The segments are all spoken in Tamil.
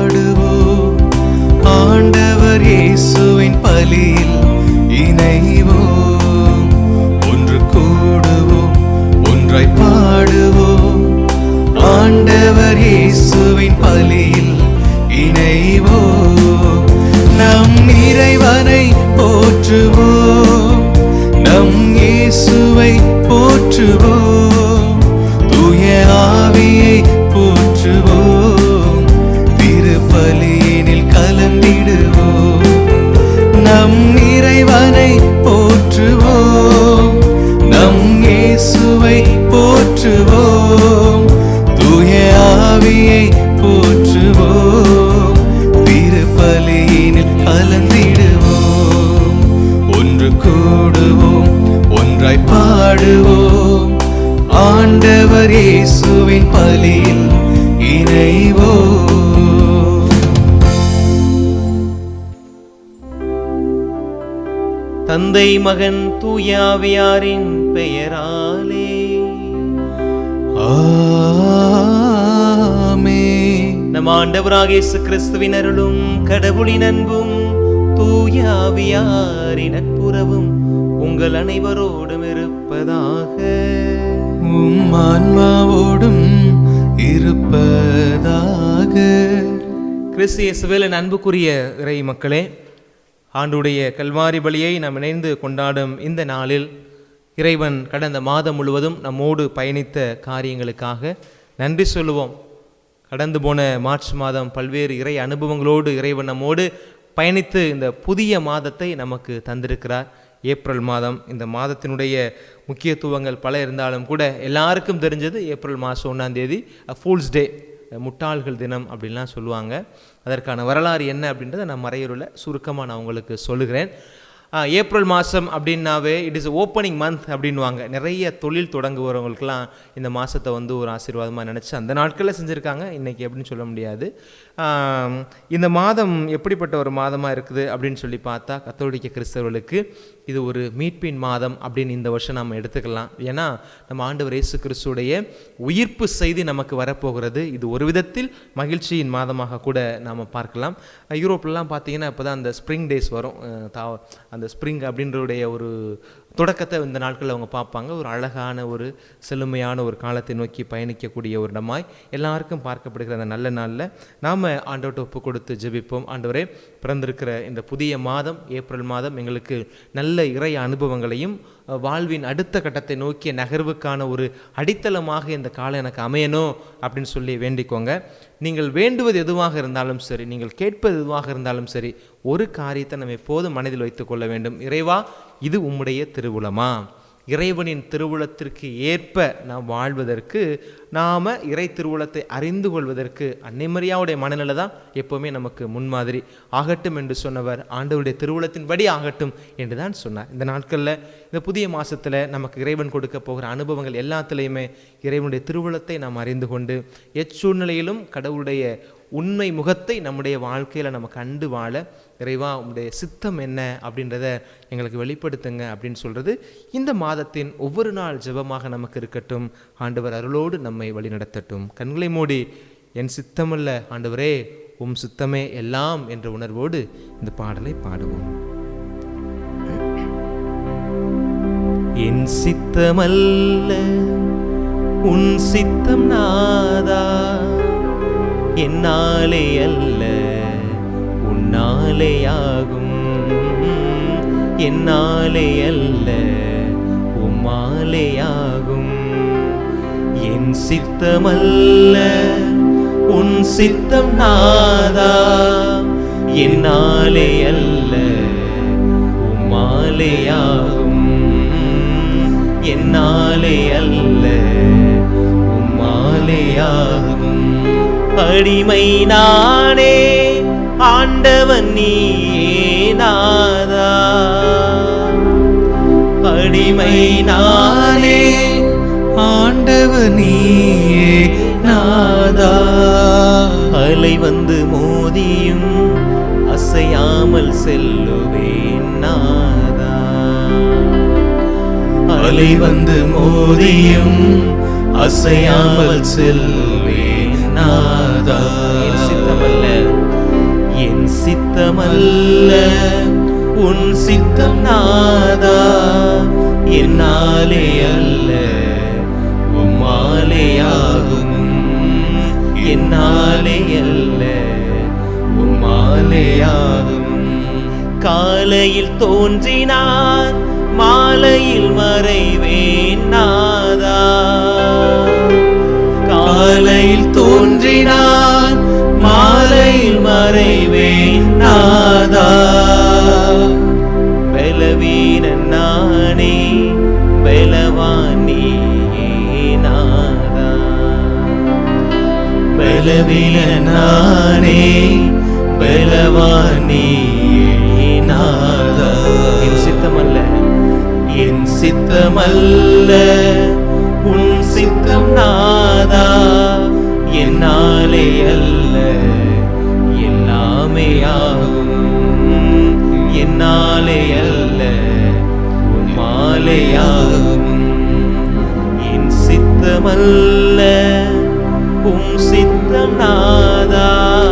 பாடுவோம் ஆண்டவர் இயேசுவின் பலியில் இணைவோம் ஒன்று கூடுவோம் ஒன்றாய் பாடுவோம் ஆண்டவர் இயேசுவின் பலியில் இணைவோம் நம் இறைவனை போற்றுவோம் நம் இயேசுவை போற்றுவோம் தூய ஆவியை போற்றுவோம் திருப்பலியினில் கலந்திடுவோம் நம் இறைவனை போற்றுவோம் நம் இயேசுவை போற்றுவோம் தூய ஆவியை போற்றுவோம் திருப்பலியினில் கலந்திடுவோம் ஒன்று கூடுவோம் ஒன்றாய் பாடுவோம் ஆண்டவர் இயேசுவின் பலியில் இணைவோம் தந்தை மகன் தூயாவியாரின் பெயராலே ஆமென். நம் ஆண்டவராக இயேசு கிறிஸ்துவின் அருளும் கடவுளின் அன்பும் தூயாவியாரின் நட்புறவும் உங்கள் அனைவரோடும் இருப்பதாக உம் ஆன்மாவோடும் இருப்பதாக கிறிஸ்து இயேசுவில் என் அன்புக்குரிய இறை மக்களே ஆண்டுடைய கல்வாரி பலியை நாம் இணைந்து கொண்டாடும் இந்த நாளில் இறைவன் கடந்த மாதம் முழுவதும் நம்மோடு பயணித்த காரியங்களுக்காக நன்றி சொல்லுவோம் கடந்து போன மார்ச் மாதம் பல்வேறு இறை அனுபவங்களோடு இறைவன் நம்மோடு பயணித்து இந்த புதிய மாதத்தை நமக்கு தந்திருக்கிறார் ஏப்ரல் மாதம் இந்த மாதத்தினுடைய முக்கியத்துவங்கள் பல இருந்தாலும் கூட எல்லாருக்கும் தெரிஞ்சது ஏப்ரல் மாதம் ஒன்றாம் தேதி ஃபூல்ஸ் டே முட்டாள்கள் தினம் அப்படின்லாம் சொல்லுவாங்க அதற்கான வரலாறு என்ன அப்படின்றத நான் மறையூரில் சுருக்கமாக நான் உங்களுக்கு சொல்லுகிறேன் ஆ, ஏப்ரல் மாதம் அப்படின்னாவே இட் இஸ் ஓப்பனிங் மந்த் அப்படின்வாங்க நிறைய தொழில் தொடங்குறவங்களுக்கெல்லாம் இந்த மாதத்தை வந்து ஒரு ஆசீர்வாதமாக நினச்சி அந்த நாட்களில் செஞ்சுருக்காங்க இன்றைக்கி அப்படின்னு சொல்ல முடியாது ஆம், இந்த மாதம் எப்படிப்பட்ட ஒரு மாதமாக இருக்குது அப்படின்னு சொல்லி பார்த்தா கத்தோலிக்க கிறிஸ்தவர்களுக்கு இது ஒரு மீட்பின் மாதம் அப்படின்னு இந்த வருஷம் நம்ம எடுத்துக்கலாம் ஏன்னா நம்ம ஆண்டவர் இயேசு கிறிஸ்துடைய உயிர்ப்பு செய்தி நமக்கு வரப்போகிறது இது ஒரு விதத்தில் மகிழ்ச்சியின் மாதமாக கூட நாம் பார்க்கலாம் யூரோப்லலாம் பார்த்தீங்கன்னா இப்போ தான் அந்த ஸ்ப்ரிங் டேஸ் வரும் அஹ் தா அந்த ஸ்ப்ரிங் அப்படின்றடைய ஒரு தொடக்கத்தை இந்த நாட்களில் அவங்க பார்ப்பாங்க ஒரு அழகான ஒரு செழுமையான ஒரு காலத்தை நோக்கி பயணிக்கக்கூடிய ஒரு இடமாய் எல்லாருக்கும் பார்க்கப்படுகிற அந்த நல்ல நாளில் நாம் ஆண்டவர்கிட்ட ஒப்பு கொடுத்து ஜெபிப்போம் ஆண்டவரே பிறந்திருக்கிற இந்த புதிய மாதம் ஏப்ரல் மாதம் எங்களுக்கு நல்ல இறை அனுபவங்களையும் அஹ், வாழ்வின் அடுத்த கட்டத்தை நோக்கிய நகர்வுக்கான ஒரு அடித்தளமாக இந்த காலம் எனக்கு அமையணும் அப்படின்னு சொல்லி வேண்டிக்கோங்க நீங்கள் வேண்டுவது எதுவாக இருந்தாலும் சரி நீங்கள் கேட்பது எதுவாக இருந்தாலும் சரி ஒரு காரியத்தை நம்ம எப்போதும் மனதில் வைத்துக்கொள்ள வேண்டும் இறைவா இது உம்முடைய திருவுளமா இறைவனின் திருவுளத்திற்கு ஏற்ப நாம் வாழ்வதற்கு நாம் இறை திருவுளத்தை அறிந்து கொள்வதற்கு அன்னைமரியாவுடைய மனநிலை தான் எப்போவுமே நமக்கு முன்மாதிரி ஆகட்டும் என்று சொன்னவர் ஆண்டவருடைய திருவுளத்தின்படி ஆகட்டும் என்று தான் சொன்னார் இந்த நாட்களில் இந்த புதிய மாதத்தில் நமக்கு இறைவன் கொடுக்க போகிற அனுபவங்கள் எல்லாத்துலேயுமே இறைவனுடைய திருவுளத்தை நாம் அறிந்து கொண்டு எச்சூழ்நிலையிலும் கடவுளுடைய உண்மை முகத்தை நம்முடைய வாழ்க்கையில் நம்ம கண்டு வாழ இறைவா உங்களுடைய சித்தம் என்ன அப்படின்றத எங்களுக்கு வெளிப்படுத்துங்க அப்படின்னு சொல்கிறது இந்த மாதத்தின் ஒவ்வொரு நாள் ஜெபமாக நமக்கு இருக்கட்டும் ஆண்டவர் அருளோடு நம்மை வழிநடத்தட்டும் கண்களை மூடி என் சித்தமல்ல ஆண்டவரே உம் சித்தமே எல்லாம் என்ற உணர்வோடு இந்த பாடலை பாடுவோம் என் சித்தமல்ல உன் சித்தம் நாதா என்னாலே அல்ல உன்னாலேயாகும் என்னாலே அல்ல உம்மாலேயாகும் என் சித்தமல்ல உன் சித்தம் நாதா என்னாலே அல்ல உம்மாலேயாகும் என்னாலே அல்ல உம்மாலேயாகும் அடிமை நானே ஆண்டவன் நீயே நாதா அடிமை நானே ஆண்டவர் நீயே நாதா அலை வந்து மோதியும் அசையாமல் செல்லுவேன் நாதா அலை வந்து மோதியும் அசையாமல் செல்வேன் நாதா என் சித்தமல்ல சித்தமல்ல உன் சித்தம் நாதா என்னாலே அல்ல உம்மாலேயாகும் என்னாலே அல்ல உம்மாலேயாகும் காலையில் தோன்றினான் மாலையில் மறைவேன் நாதா காலையில் தோன்றினான் மாலையில் மறைவேன் நாதா பலவீனன் நானே பலவான் நீயே நாதா பலவீனன் நானே பலவான் நீயே நாதா என் சித்தமல்ல என் சித்தமல்ல உன் சித்தம் நாதா என்னாலே அல்ல எல்லாமே ஆகும் என்னாலே அல்ல உம்மாலே ஆகும் என் சித்தமல்ல உம் சித்தம் நாதா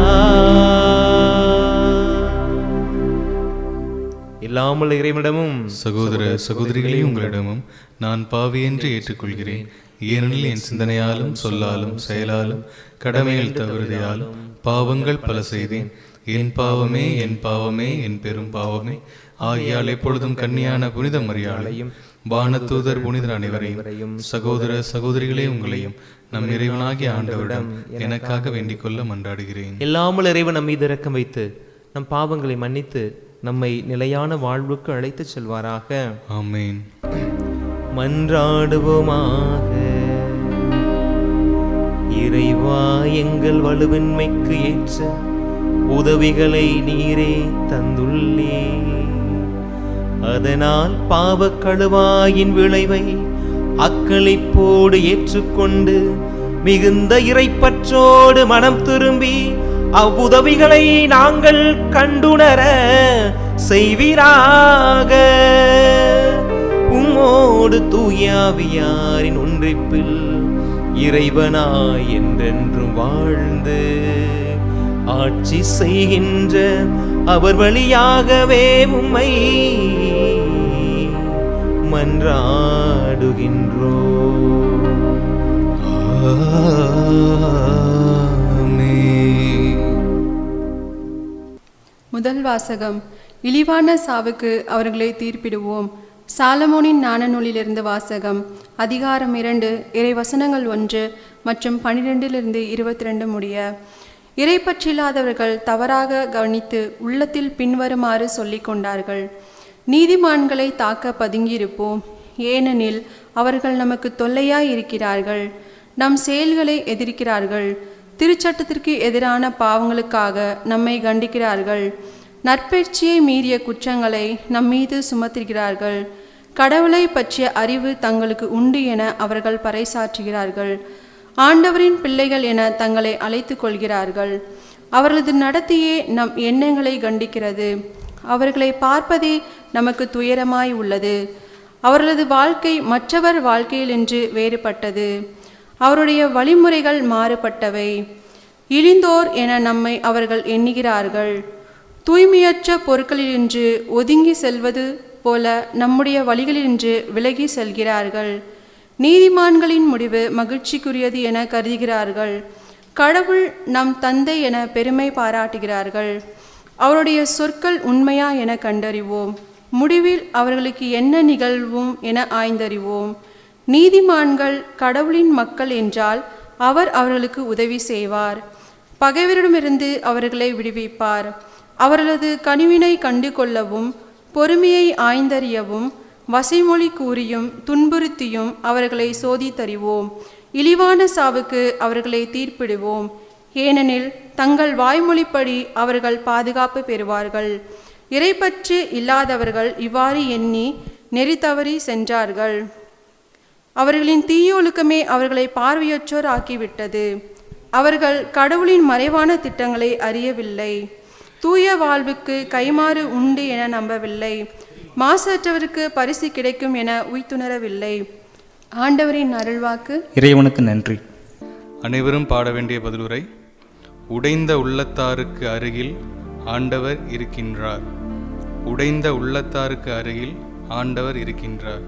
இல்லாமல் இறைவனிடமும் சகோதர சகோதரிகளே உங்களிடமும் நான் பாவி என்று ஏற்றுக்கொள்கிறேன் ஏனெனில் என் சிந்தனையாலும் சொல்லாலும் செயலாலும் கடமைகள் தவறுதையாலும் பாவங்கள் பல செய்தேன் என் பாவமே என் பாவமே என் பெரும் பாவமே ஆகியால் எப்பொழுதும் கன்னியான புனித மரியாதையும் வானதூதர் புனிதர் அனைவரையும் சகோதர சகோதரிகளே உங்களையும் நம் இறைவனாகிய ஆண்டவரிடம் எனக்காக வேண்டிக் கொள்ள மன்றாடுகிறேன் இல்லாமல் இறைவன் நம் மீது இரக்கம் வைத்து நம் பாவங்களை மன்னித்து நம்மை நிலையான வாழ்வுக்கு அழைத்துச் செல்வாராக ஆமென் மன்றாடுவோமாக இறைவா எங்கள் வலுவின்மைக்கு ஏற்ற உதவிகளை நீரே தந்துள்ளே அதனால் பாவக் கழுவாயின் விளைவை அக்களிப்போடு ஏற்றுக்கொண்டு மிகுந்த இறைப்பற்றோடு மனம் திரும்பி அவ்வுதவிகளை நாங்கள் கண்டுணர செய்வீராக உம்மோடு தூயாவியாரின் ஒன்றிப்பில் இறைவனாய் என்றென்றும் வாழ்ந்து ஆட்சி செய்கின்ற அவர் வழியாகவே உம்மை மன்றாடுகின்றோ ஆமென். முதல் வாசகம் இழிவான சாவுக்கு அவர்களை தீர்ப்பிடுவோம் சாலமோனின் ஞான நூலிலிருந்து வாசகம் அதிகாரம் இரண்டு இறை வசனங்கள் ஒன்று மற்றும் பனிரெண்டிலிருந்து இருபத்தி ரெண்டு முடிய இறை பற்றில்லாதவர்கள் தவறாக கவனித்து உள்ளத்தில் பின்வருமாறு சொல்லிக் கொண்டார்கள் நீதிமான்களை தாக்க பதுங்கியிருப்போம் ஏனெனில் அவர்கள் நமக்கு தொல்லையாய் இருக்கிறார்கள் நம் செயல்களை எதிர்க்கிறார்கள் திருச்சட்டத்திற்கு எதிரான பாவங்களுக்காக நம்மை கண்டிக்கிறார்கள் நற்பெயர்ச்சியை மீறிய குற்றங்களை நம் மீது சுமத்துகிறார்கள் கடவுளை பற்றிய அறிவு தங்களுக்கு உண்டு என அவர்கள் பறைசாற்றுகிறார்கள் ஆண்டவரின் பிள்ளைகள் என தங்களை அழைத்துக் கொள்கிறார்கள் அவர்களது நடத்தையே நம் எண்ணங்களை கண்டிக்கிறது அவர்களை பார்ப்பதே நமக்கு துயரமாய் உள்ளது அவர்களது வாழ்க்கை மற்றவர் வாழ்க்கையிலின்று வேறுபட்டது அவருடைய வழிமுறைகள் மாறுபட்டவை இழிந்தோர் என நம்மை அவர்கள் எண்ணுகிறார்கள் தூய்மையற்ற பொருட்களினின்று ஒதுங்கி செல்வது போல நம்முடைய வழிகளினின்று விலகி செல்கிறார்கள் நீதிமான்களின் முடிவு மகிழ்ச்சிக்குரியது என கருதுகிறார்கள் கடவுள் நம் தந்தை என பெருமை பாராட்டுகிறார்கள் அவருடைய சொற்கள் உண்மையா என கண்டறிவோம் முடிவில் அவர்களுக்கு என்ன நிகழ்வும் என ஆய்ந்தறிவோம் நீதிமான்கள் கடவுளின் மக்கள் என்றால் அவர் அவர்களுக்கு உதவி செய்வார் பகைவரிடமிருந்து அவர்களை விடுவிப்பார் அவர்களது கனிவினை கண்டு கொள்ளவும் பொறுமையை ஆய்ந்தறியவும் வசைமொழி கூறியும் துன்புறுத்தியும் அவர்களை சோதித்தறிவோம் இழிவான சாவுக்கு அவர்களை தீர்ப்பிடுவோம் ஏனெனில் தங்கள் வாய்மொழிப்படி அவர்கள் பாதுகாப்பு பெறுவார்கள் இறைப்பற்று இல்லாதவர்கள் இவ்வாறு எண்ணி நெறி தவறி சென்றார்கள் அவர்களின் தீயொழுக்கமே அவர்களை பார்வையற்றோர் ஆக்கிவிட்டது அவர்கள் கடவுளின் மறைவான திட்டங்களை அறியவில்லை தூய வாழ்வுக்கு கைமாறு உண்டு என நம்பவில்லை மாசற்றவருக்கு பரிசு கிடைக்கும் என உய்த்துணரவில்லை ஆண்டவரின் அருள்வாக்கு இறைவனுக்கு நன்றி அனைவரும் பாட வேண்டிய பதிலுரை உடைந்த உள்ளத்தாருக்கு அருகில் ஆண்டவர் இருக்கின்றார் உடைந்த உள்ளத்தாருக்கு அருகில் ஆண்டவர் இருக்கின்றார்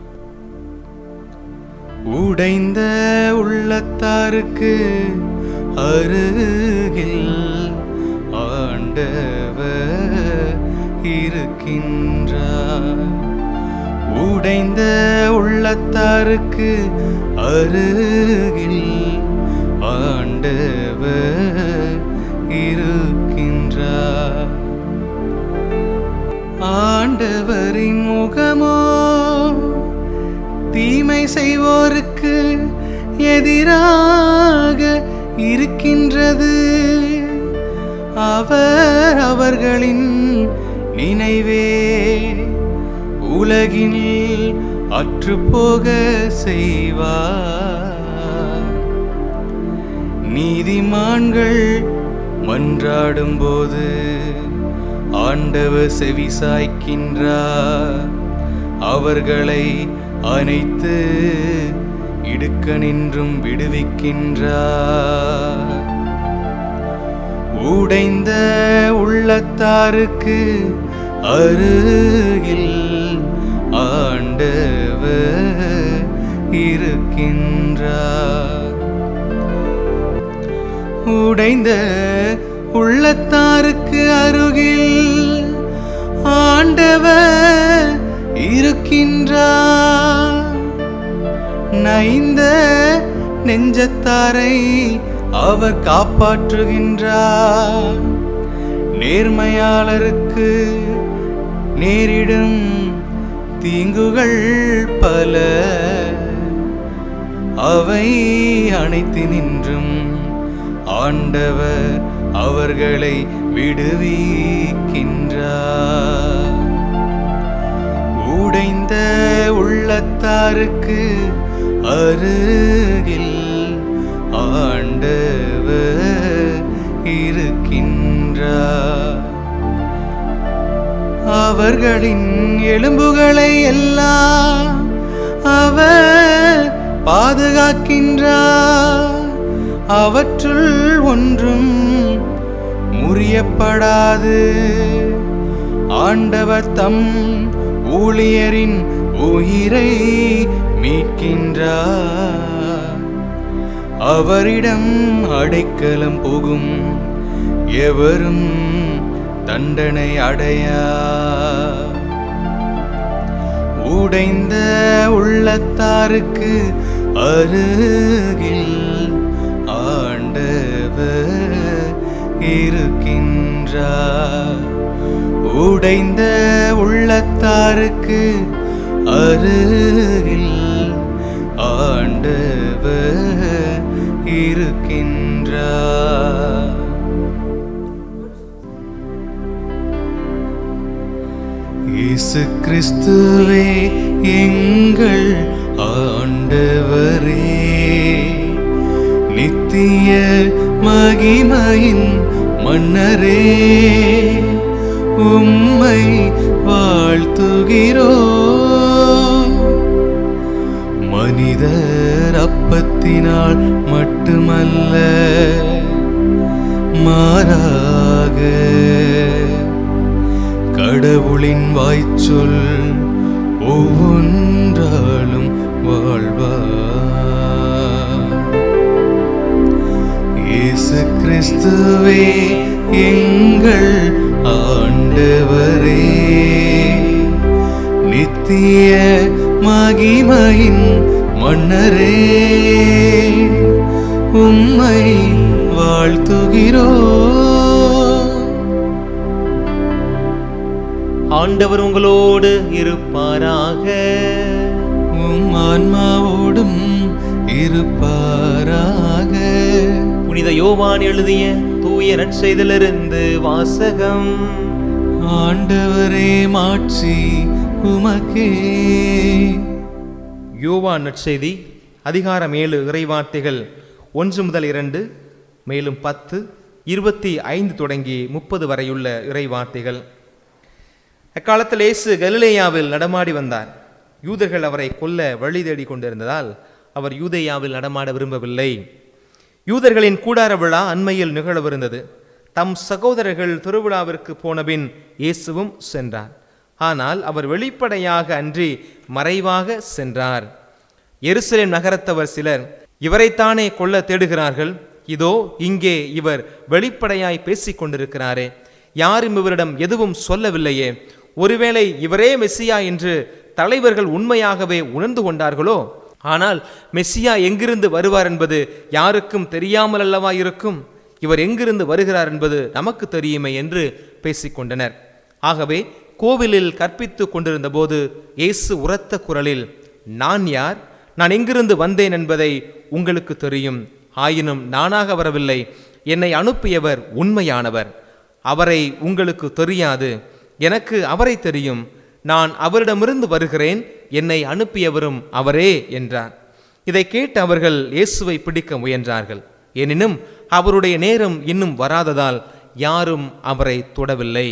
உடைந்த உள்ளத்தாருக்கு அருகில் ஆண்டவர் இருக்கின்றார் உடைந்த உள்ளத்தாருக்கு அருகில் ஆண்டவர் இருக்கின்றார் ஆண்டவரின் முகமோ தீமை செய்வோருக்கு எதிராக இருக்கின்றது அவர் அவர்களின் நினைவே உலகில் அற்றுப்போக செய்வார் நீதிமான்கள் மன்றாடும்போது ஆண்டவர் செவி சாய்க்கின்றார் அவர்களை அனைத்து இடுக்க நின்றும் விடுவிக்கின்றார் உடைந்த உள்ளத்தாருக்கு அருகில் ஆண்டவர் இருக்கின்றார் உடைந்த உள்ளத்தாருக்கு அருகில் ஆண்டவர் இருக்கின்றார் நைந்த நெஞ்சத்தாரை அவர் காப்பாற்றுகின்றார் நேர்மையாளருக்கு நேரிடும் தீங்குகள் பல அவை அனைத்து நின்றும் ஆண்டவர் அவர்களை விடுவிக்கின்றார் உடைந்த உள்ளத்தாருக்கு அருகில் ஆண்டவர் இருக்கின்றார் அவர்களின் எலும்புகளை எல்லாம் அவர் பாதுகாக்கின்றார் அவற்றுள் ஒன்றும் முறியப்படாது ஆண்டவர் தம் ஊழியரின் உயிரை மீட்கின்றார் அவரிடம் அடைக்கலம் புகும் எவரும் தண்டனை அடையா உடைந்த உள்ளத்தாருக்கு அருகில் ஆண்டவர் இருக்கின்றார் உடைந்த உள்ளத்தாருக்கு அருகில் ஆண்டவர் இருக்கின்றார் இயேசு கிறிஸ்துவே எங்கள் ஆண்டவரே நித்திய மகிமையின் மன்னரே உம்மை வாழ்த்துகிறோ மனிதர் அப்பத்தினால் மட்டுமல்ல மாறாக கடவுளின் வாய்ச்சொல் ஒவ்வொன்றாலும் வாழ்வார் இயேசு கிறிஸ்துவே எங்கள் ஆண்டவரே நித்திய மகிமையின் மன்னரே உம்மை வாழ்த்துகிறோ ஆண்டவர் உங்களோடு இருப்பாராக உம் ஆன்மாவோடும் இருப்பாராக புனித யோவான் எழுதிய தூய நற்செய்திலிருந்து வாசகம் ஆண்டவரே மாட்சி உமக்கே யோவான் நற்செய்தி அதிகாரம் ஏழு இறைவார்த்தைகள் ஒன்று முதல் இரண்டு மேலும் பத்து இருபத்தி ஐந்து தொடங்கி முப்பது வரையுள்ள இறைவார்த்தைகள் அக்காலத்தில் இயேசு கலிலேயாவில் நடமாடி வந்தார் யூதர்கள் அவரை கொல்ல வழி தேடிக் கொண்டிருந்ததால் அவர் யூதேயாவில் நடமாட விரும்பவில்லை யூதர்களின் கூடார விழா அண்மையில் நிகழவிருந்தது தம் சகோதரர்கள் திருவிழாவிற்கு போனபின் இயேசுவும் சென்றார் ஆனால் அவர் வெளிப்படையாக அன்றி மறைவாக சென்றார் எருசலேம் நகரத்தவர் சிலர் இவரைத்தானே கொல்ல தேடுகிறார்கள் இதோ இங்கே இவர் வெளிப்படையாய் பேசிக் கொண்டிருக்கிறாரே யாரும் இவரிடம் எதுவும் சொல்லவில்லையே ஒருவேளை இவரே மெஸ்ஸியா என்று தலைவர்கள் உண்மையாகவே உணர்ந்து கொண்டார்களோ ஆனால் மெஸ்ஸியா எங்கிருந்து வருவார் என்பது யாருக்கும் தெரியாமல் அல்லவா இருக்கும் இவர் எங்கிருந்து வருகிறார் என்பது நமக்கு தெரியுமே என்று பேசிக்கொண்டனர் ஆகவே கோவிலில் கற்பித்து கொண்டிருந்த போது இயேசு உரத்த குரலில் நான் யார் நான் எங்கிருந்து வந்தேன் என்பதை உங்களுக்கு தெரியும் ஆயினும் நானாக வரவில்லை என்னை அனுப்பியவர் உண்மையானவர் அவரை உங்களுக்கு தெரியாது எனக்கு அவரை தெரியும் நான் அவரிடமிருந்து வருகிறேன் என்னை அனுப்பியவரும் அவரே என்றார் இதை கேட்டு அவர்கள் இயேசுவை பிடிக்க முயன்றார்கள் எனினும் அவருடைய நேரம் இன்னும் வராததால் யாரும் அவரை தொடவில்லை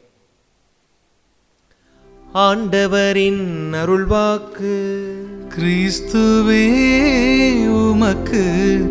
ஆண்டவரின் அருள்வாக்கு கிறிஸ்துவே உமக்கு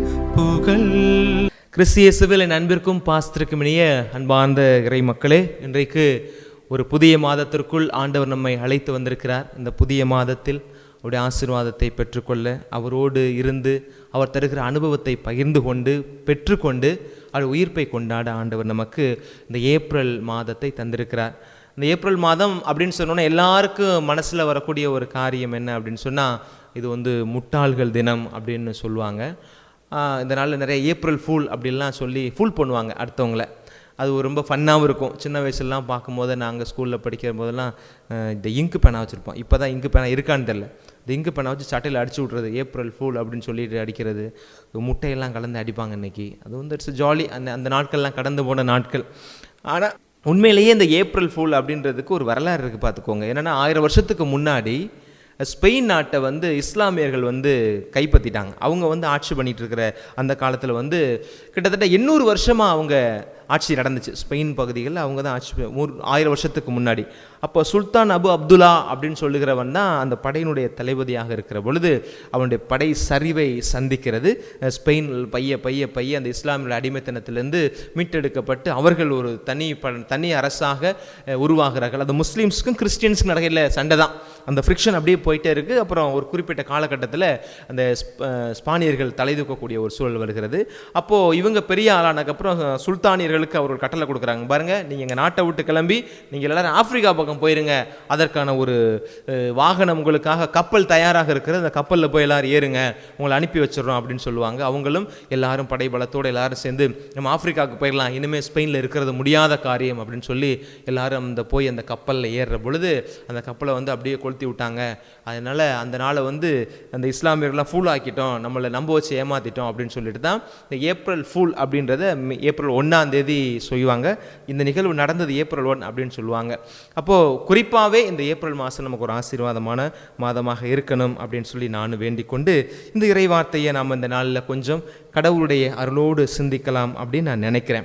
புகழ் கிறிஸ்தியேசுவில் என் அன்பிற்கும் பாஸ்திற்கும் இனிய அன்பார்ந்த இறை மக்களே இன்றைக்கு ஒரு புதிய மாதத்திற்குள் ஆண்டவர் நம்மை அழைத்து வந்திருக்கிறார் இந்த புதிய மாதத்தில் அவருடைய ஆசீர்வாதத்தை பெற்றுக்கொள்ள அவரோடு இருந்து அவர் தருகிற அனுபவத்தை பகிர்ந்து கொண்டு பெற்றுக்கொண்டு அவர் உயிர்ப்பை கொண்டாட ஆண்டவர் நமக்கு இந்த ஏப்ரல் மாதத்தை தந்திருக்கிறார் இந்த ஏப்ரல் மாதம் அப்படின்னு சொன்னோன்னா எல்லாருக்கும் மனசில் வரக்கூடிய ஒரு காரியம் என்ன அப்படின்னு சொன்னால் இது வந்து முட்டாள்கள் தினம் அப்படின்னு சொல்லுவாங்க ஆஹ் இந்த நாளில் நிறைய ஏப்ரல் ஃபூல் அப்படின்லாம் சொல்லி ஃபூல் பண்ணுவாங்க அடுத்தவங்கள அது ஒரு ரொம்ப ஃபன்னாகவும் இருக்கும் சின்ன வயசுலலாம் பார்க்கும்போது நாங்கள் ஸ்கூலில் படிக்கிற போதெல்லாம் ஆஹ் இந்த இங்கு பேனா வச்சுருப்போம் இப்போ தான் இங்கு பேனா இருக்கான்னு தெரில இந்த இங்கு பேனா வச்சு சட்டையில் அடிச்சு விட்றது ஏப்ரல் ஃபூல் அப்படின்னு சொல்லிட்டு அடிக்கிறது முட்டையெல்லாம் கலந்து அடிப்பாங்க இன்னைக்கு அது வந்து இட்ஸ் ஜாலி அந்த அந்த நாட்கள்லாம் கடந்து போன நாட்கள் ஆனால் உண்மையிலேயே இந்த ஏப்ரல் ஃபூல் அப்படின்றதுக்கு ஒரு வரலாறு இருக்குது பார்த்துக்கோங்க என்னென்னா ஆயிரம் வருஷத்துக்கு முன்னாடி ஸ்பெயின் நாட்டை வந்து இஸ்லாமியர்கள் வந்து கைப்பற்றிட்டாங்க அவங்க வந்து ஆட்சி பண்ணிட்டு இருக்கிற அந்த காலத்தில் வந்து கிட்டத்தட்ட எண்ணூறு வருஷமாக அவங்க ஆட்சி நடந்துச்சு ஸ்பெயின் பகுதிகளில் அவங்க தான் ஆட்சி ப- மூ- ஆயிரம் வருஷத்துக்கு முன்னாடி அப்போ சுல்தான் அபு அப்துல்லா அப்படின்னு சொல்லுகிறவன் தான் அந்த படையினுடைய தளபதியாக இருக்கிற பொழுது அவனுடைய படை சரிவை சந்திக்கிறது அஹ் ஸ்பெயின் பைய பைய பைய அந்த இஸ்லாமிய அடிமைத்தனத்திலிருந்து மீட்டெடுக்கப்பட்டு அவர்கள் ஒரு தனி ப தனி அரசாக அஹ், உருவாகிறார்கள் அது முஸ்லீம்ஸுக்கும் கிறிஸ்டியன்ஸுக்கும் நடக்கையில் சண்டை தான் அந்த ஃப்ரிக்ஷன் அப்படியே போயிட்டே இருக்குது அப்புறம் ஒரு குறிப்பிட்ட காலகட்டத்தில் அந்த ஸ்ப- அஹ், ஸ்பானியர்கள் தலை தூக்கக்கூடிய ஒரு சூழல் வருகிறது அப்போது இவங்க பெரிய ஆளானதுக்கப்புறம் சுல்தானியர்களுக்கு அவர் ஒரு கட்டளை கொடுக்குறாங்க பாருங்க நீங்கள் எங்கள் நாட்டை விட்டு கிளம்பி நீங்கள் எல்லாரும் ஆப்பிரிக்கா பக்கம் போயிருங்க அதற்கான ஒரு அஹ், வாகனம் உங்களுக்காக கப்பல் தயாராக இருக்கிறது அந்த கப்பலில் போய் எல்லாரும் ஏறுங்க உங்களை அனுப்பி வச்சிடுறோம் அப்படின்னு சொல்லுவாங்க அவங்களும் எல்லாரும் படைபலத்தோடு எல்லாரும் சேர்ந்து நம்ம ஆப்பிரிக்காவுக்கு போயிடலாம் இனிமேல் ஸ்பெயினில் இருக்கிறது முடியாத காரியம் அப்படின்னு சொல்லி எல்லாரும் அந்த போய் அந்த கப்பலில் ஏறுற பொழுது அந்த கப்பலை வந்து அப்படியே கொளுத்தி விட்டாங்க அதனால் அந்த நாளை வந்து அந்த இஸ்லாமியர்கள்லாம் ஃபூல் ஆக்கிட்டோம் நம்மளை நம்ப வச்சு ஏமாத்திட்டோம் அப்படின்னு சொல்லிட்டு தான் இந்த ஏப்ரல் ஃபூல் அப்படின்றத மே- ஏப்ரல் ஒன்றாம் தேதி சொல்லுவாங்க இந்த நிகழ்வு நடந்தது ஏப்ரல் ஒன் அப்படின்னு சொல்லுவாங்க அப்போது குறிப்பாகவே இந்த ஏப்ரல் மாதம் நமக்கு ஒரு ஆசீர்வாதமான மாதமாக இருக்கணும் அப்படின்னு சொல்லி நான் வேண்டிக் கொண்டு இந்த இறைவார்த்தையை நாம் இந்த நாளில் கொஞ்சம் கடவுளுடைய அருளோடு சிந்திக்கலாம் அப்படின்னு நான் நினைக்கிறேன்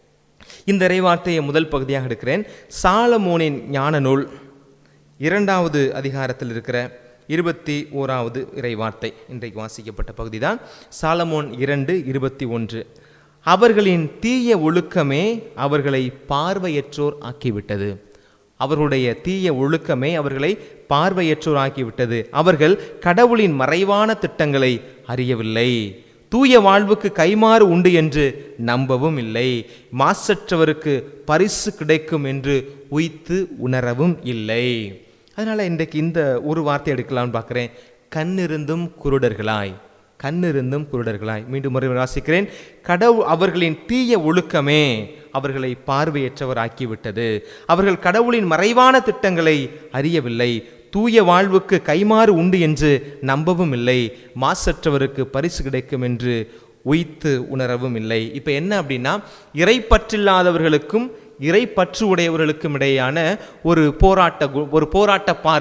இந்த இறைவார்த்தையை முதல் பகுதியாக எடுக்கிறேன் சாலமோனின் ஞான நூல் இரண்டாவது அதிகாரத்தில் இருக்கிற இருபத்தி ஓராவது இறைவார்த்தை இன்றைக்கு வாசிக்கப்பட்ட பகுதி தான் சாலமோன் இரண்டு இருபத்தி ஒன்று அவர்களின் தீய ஒழுக்கமே அவர்களை பார்வையற்றோர் ஆக்கிவிட்டது அவர்களுடைய தீய ஒழுக்கமே அவர்களை பார்வையற்றோர் ஆக்கிவிட்டது அவர்கள் கடவுளின் மறைவான திட்டங்களை அறியவில்லை தூய வாழ்வுக்கு கைமாறு உண்டு என்று நம்பவும் இல்லை மாசற்றவருக்கு பரிசு கிடைக்கும் என்று உய்த்து உணரவும் இல்லை அதனால இன்றைக்கு இந்த ஒரு வார்த்தை எடுக்கலாம்னு பார்க்குறேன் கண்ணிருந்தும் குருடர்களாய் கண்ணிருந்தும் குருடர்களாய் மீண்டும் முறை வாசிக்கிறேன் கடவுள் அவர்களின் தீய ஒழுக்கமே அவர்களை பார்வையற்றவர் ஆக்கிவிட்டது அவர்கள் கடவுளின் மறைவான திட்டங்களை அறியவில்லை தூய வாழ்வுக்கு கைமாறு உண்டு என்று நம்பவும் இல்லை மாசற்றவருக்கு பரிசு கிடைக்கும் என்று உய்த்து உணரவும் இல்லை இப்போ என்ன அப்படின்னா இறைப்பற்றில்லாதவர்களுக்கும் இறைப்பற்று உடையவர்களுக்கும் இடையேயான ஒரு போராட்ட கு- ஒரு போராட்ட பார்வை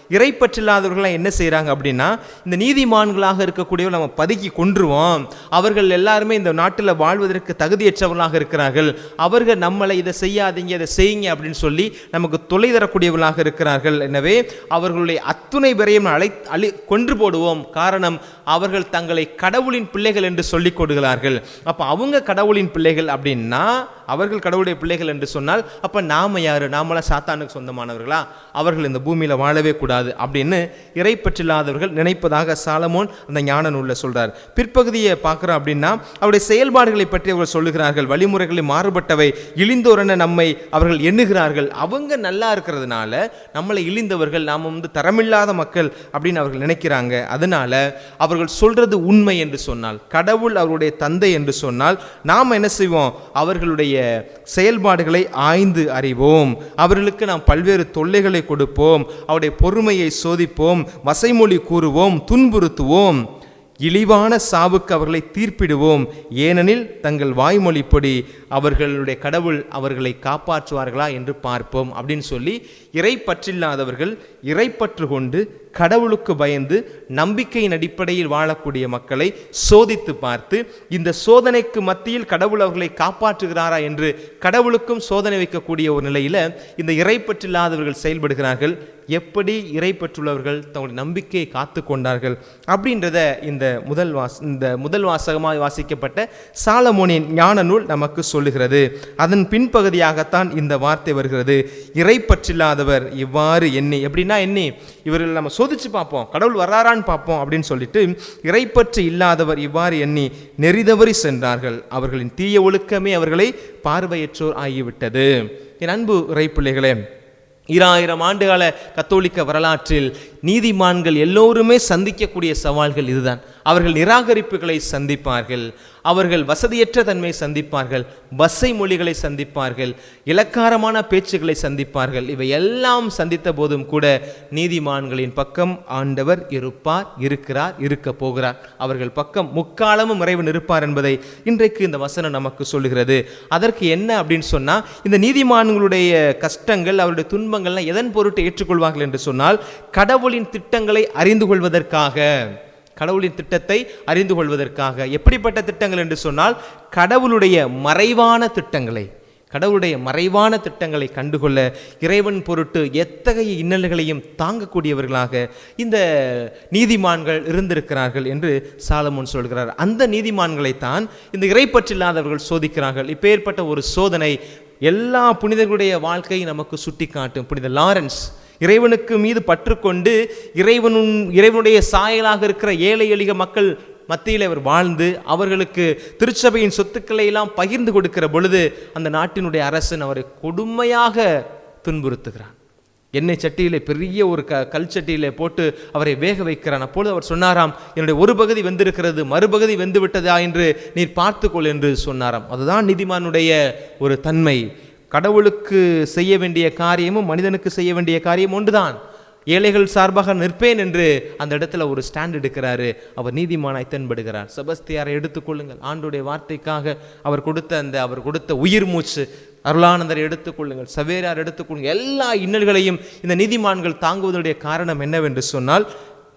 இறைப்பற்றில்லாதவர்கள்லாம் என்ன செய்கிறாங்க அப்படின்னா இந்த நீதிமான்களாக இருக்கக்கூடியவர்கள் நம்ம பதுக்கி கொன்றுவோம் அவர்கள் எல்லாருமே இந்த நாட்டில் வாழ்வதற்கு தகுதியற்றவர்களாக இருக்கிறார்கள் அவர்கள் நம்மளை இதை செய்யாதீங்க இதை செய்யுங்க அப்படின்னு சொல்லி நமக்கு தொலை தரக்கூடியவர்களாக இருக்கிறார்கள் எனவே அவர்களுடைய அத்துணை பேரையும் அழை அழி கொன்று போடுவோம் காரணம் அவர்கள் தங்களை கடவுளின் பிள்ளைகள் என்று சொல்லிக் கொடுக்கிறார்கள் அப்போ அவங்க கடவுளின் பிள்ளைகள் அப்படின்னா அவர்கள் கடவுளுடைய பிள்ளைகள் என்று சொன்னால் அப்போ நாம யாரு நாமெல்லாம் சாத்தானுக்கு சொந்தமானவர்களா அவர்கள் இந்த பூமியில் வாழவே கூடாது அப்படின்னு இறைப்பற்றில்லாதவர்கள் நினைப்பதாக சாலமோன் அந்த ஞான நூலில் சொல்றார் பிற்பகுதியை பார்க்குறோம் அப்படின்னா அவருடைய செயல்பாடுகளை பற்றி அவர்கள் சொல்லுகிறார்கள் வழிமுறைகளை மாறுபட்டவை இழிந்தோரென நம்மை அவர்கள் எண்ணுகிறார்கள் அவங்க நல்லா இருக்கிறதுனால நம்மளை இழிந்தவர்கள் நாம் வந்து தரமில்லாத மக்கள் அப்படின்னு அவர்கள் நினைக்கிறாங்க அதனால அவர்கள் சொல்றது உண்மை என்று சொன்னால் கடவுள் அவருடைய தந்தை என்று சொன்னால் நாம் என்ன செய்வோம் அவர்களுடைய செயல்பாடுகளை ஆய்ந்து அறிவோம் அவர்களுக்கு நாம் பல்வேறு தொல்லைகளை கொடுப்போம் அவருடைய பொறுமையை சோதிப்போம் வசைமொழி கூறுவோம் துன்புறுத்துவோம் இழிவான சாவுக்கு அவர்களை தீர்ப்பிடுவோம் ஏனெனில் தங்கள் வாய்மொழிப்படி அவர்களுடைய கடவுள் அவர்களை காப்பாற்றுவார்களா என்று பார்ப்போம் அப்படின்னு சொல்லி இறை பற்றில்லாதவர்கள் இறைப்பற்று கொண்டு கடவுளுக்கு பயந்து நம்பிக்கையின் அடிப்படையில் வாழக்கூடிய மக்களை சோதித்து பார்த்து இந்த சோதனைக்கு மத்தியில் கடவுள் அவர்களை காப்பாற்றுகிறாரா என்று கடவுளுக்கும் சோதனை வைக்கக்கூடிய ஒரு நிலையில் இந்த இறைப்பற்றில்லாதவர்கள் செயல்படுகிறார்கள் எப்படி இறைப்பற்றுள்ளவர்கள் தங்களுடைய நம்பிக்கையை காத்து கொண்டார்கள் அப்படின்றத இந்த முதல் வாஸ் இந்த முதல் வாசகமாக வாசிக்கப்பட்ட சாலமோனின் ஞான நூல் நமக்கு சொல்லுகிறது அதன் பின்பகுதியாகத்தான் இந்த வார்த்தை வருகிறது இறைப்பற்றில்லாதவர் இவ்வாறு எண்ணி எப்படின்னா எண்ணி இவர்கள் நம்ம சோதிச்சு பார்ப்போம் கடவுள் வர்றாரான்னு பார்ப்போம் அப்படின்னு சொல்லிட்டு இறைப்பற்று இல்லாதவர் இவ்வாறு எண்ணி நெறிதவறி சென்றார்கள் அவர்களின் தீய ஒழுக்கமே அவர்களை பார்வையற்றோர் ஆகிவிட்டது என் அன்பு இறைப்பிள்ளைகளே ஈராயிரம் ஆண்டுகால கத்தோலிக்க வரலாற்றில் நீதிமான்கள் எல்லோருமே சந்திக்கக்கூடிய சவால்கள் இதுதான் அவர்கள் நிராகரிப்புகளை சந்திப்பார்கள் அவர்கள் வசதியற்ற தன்மை சந்திப்பார்கள் வசை மொழிகளை சந்திப்பார்கள் இலக்காரமான பேச்சுகளை சந்திப்பார்கள் இவை எல்லாம் சந்தித்த போதும் கூட நீதிமான்களின் பக்கம் ஆண்டவர் இருப்பார் இருக்கிறார் இருக்க போகிறார் அவர்கள் பக்கம் முக்காலமும் இறைவன் இருப்பார் என்பதை இன்றைக்கு இந்த வசனம் நமக்கு சொல்லுகிறது அதற்கு என்ன அப்படின்னு சொன்னா இந்த நீதிமான்களுடைய கஷ்டங்கள் அவருடைய துன்பங்கள்லாம் எதன் பொருட்டு ஏற்றுக்கொள்வார்கள் என்று சொன்னால் கடவுளின் திட்டங்களை அறிந்து கொள்வதற்காக கடவுளின் திட்டத்தை அறிந்து கொள்வதற்காக எப்படிப்பட்ட திட்டங்கள் என்று சொன்னால் கடவுளுடைய மறைவான திட்டங்களை கடவுளுடைய மறைவான திட்டங்களை கண்டுகொள்ள இறைவன் பொருட்டு எத்தகைய இன்னல்களையும் தாங்கக்கூடியவர்களாக இந்த நீதிமான்கள் இருந்திருக்கிறார்கள் என்று சாலமோன் சொல்கிறார் அந்த நீதிமான்களைத்தான் இந்த இறைப்பற்றில்லாதவர்கள் சோதிக்கிறார்கள் இப்பேற்பட்ட ஒரு சோதனை எல்லா புனிதர்களுடைய வாழ்க்கை நமக்கு சுட்டி காட்டும் புனித லாரன்ஸ் இறைவனுக்கு மீது பற்றுக்கொண்டு இறைவனும் இறைவனுடைய சாயலாக இருக்கிற ஏழை எளிய மக்கள் மத்தியில் அவர் வாழ்ந்து அவர்களுக்கு திருச்சபையின் சொத்துக்களை எல்லாம் பகிர்ந்து கொடுக்கிற பொழுது அந்த நாட்டினுடைய அரசன் அவரை கொடுமையாக துன்புறுத்துகிறான் எண்ணெய் சட்டியிலே பெரிய ஒரு க கல் சட்டியிலே போட்டு அவரை வேக வைக்கிறான் அப்பொழுது அவர் சொன்னாராம் என்னுடைய ஒரு பகுதி வெந்திருக்கிறது மறுபகுதி வெந்து விட்டதா என்று நீர் பார்த்துக்கொள் என்று சொன்னாராம் அதுதான் நீதிமானுடைய ஒரு தன்மை கடவுளுக்கு செய்ய வேண்டிய காரியமும் மனிதனுக்கு செய்ய வேண்டிய காரியம் ஒன்றுதான் ஏழைகள் சார்பாக நிற்பேன் என்று அந்த இடத்துல ஒரு ஸ்டாண்ட் எடுக்கிறாரு அவர் நீதிமானாய் தென்படுகிறார் செபஸ்தியாரை எடுத்துக்கொள்ளுங்கள் ஆண்டுடைய வார்த்தைக்காக அவர் கொடுத்த அந்த அவர் கொடுத்த உயிர் மூச்சு அருளானந்தரை எடுத்துக்கொள்ளுங்கள் சவேரார் எடுத்துக்கொள்ளுங்கள் எல்லா இன்னல்களையும் இந்த நீதிமான்கள் தாங்குவதனுடைய காரணம் என்னவென்று சொன்னால்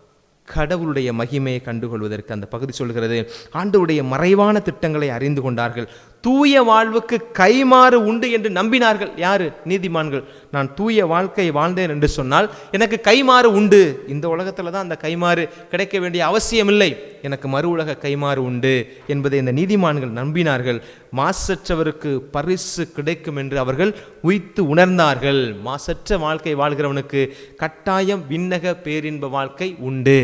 கடவுளுடைய மகிமையை கண்டுகொள்வதற்கு அந்த பகுதி சொல்கிறது ஆண்டவருடைய மறைவான திட்டங்களை அறிந்து கொண்டார்கள் தூய வாழ்வுக்கு கைமாறு உண்டு என்று நம்பினார்கள் யாரு நீதிமான்கள் நான் தூய வாழ்க்கை வாழ்ந்தேன் என்று சொன்னால் எனக்கு கைமாறு உண்டு இந்த உலகத்தில் தான் அந்த கைமாறு கிடைக்க வேண்டிய அவசியமில்லை எனக்கு மறு உலக கைமாறு உண்டு என்பதை இந்த நீதிமான்கள் நம்பினார்கள் மாசற்றவருக்கு பரிசு கிடைக்கும் என்று அவர்கள் உய்த்து உணர்ந்தார்கள் மாசற்ற வாழ்க்கை வாழ்கிறவனுக்கு கட்டாயம் விண்ணக பேரின்ப வாழ்க்கை உண்டு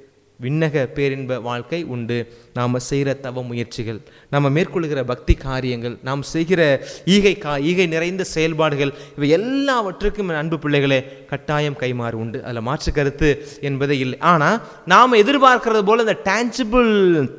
விண்ணக பேரின்ப வாழ்க்கை உண்டு நாம் செய்கிற தவ முயற்சிகள் நாம் மேற்கொள்கிற பக்தி காரியங்கள் நாம் செய்கிற ஈகை கா ஈகை நிறைந்த செயல்பாடுகள் இவை எல்லாவற்றுக்கும் என் அன்பு பிள்ளைகளே கட்டாயம் கைமாறு உண்டு அதில் மாற்று கருத்து என்பதே இல்லை ஆனால் நாம் எதிர்பார்க்கிறது போல இந்த டேஞ்சிபிள்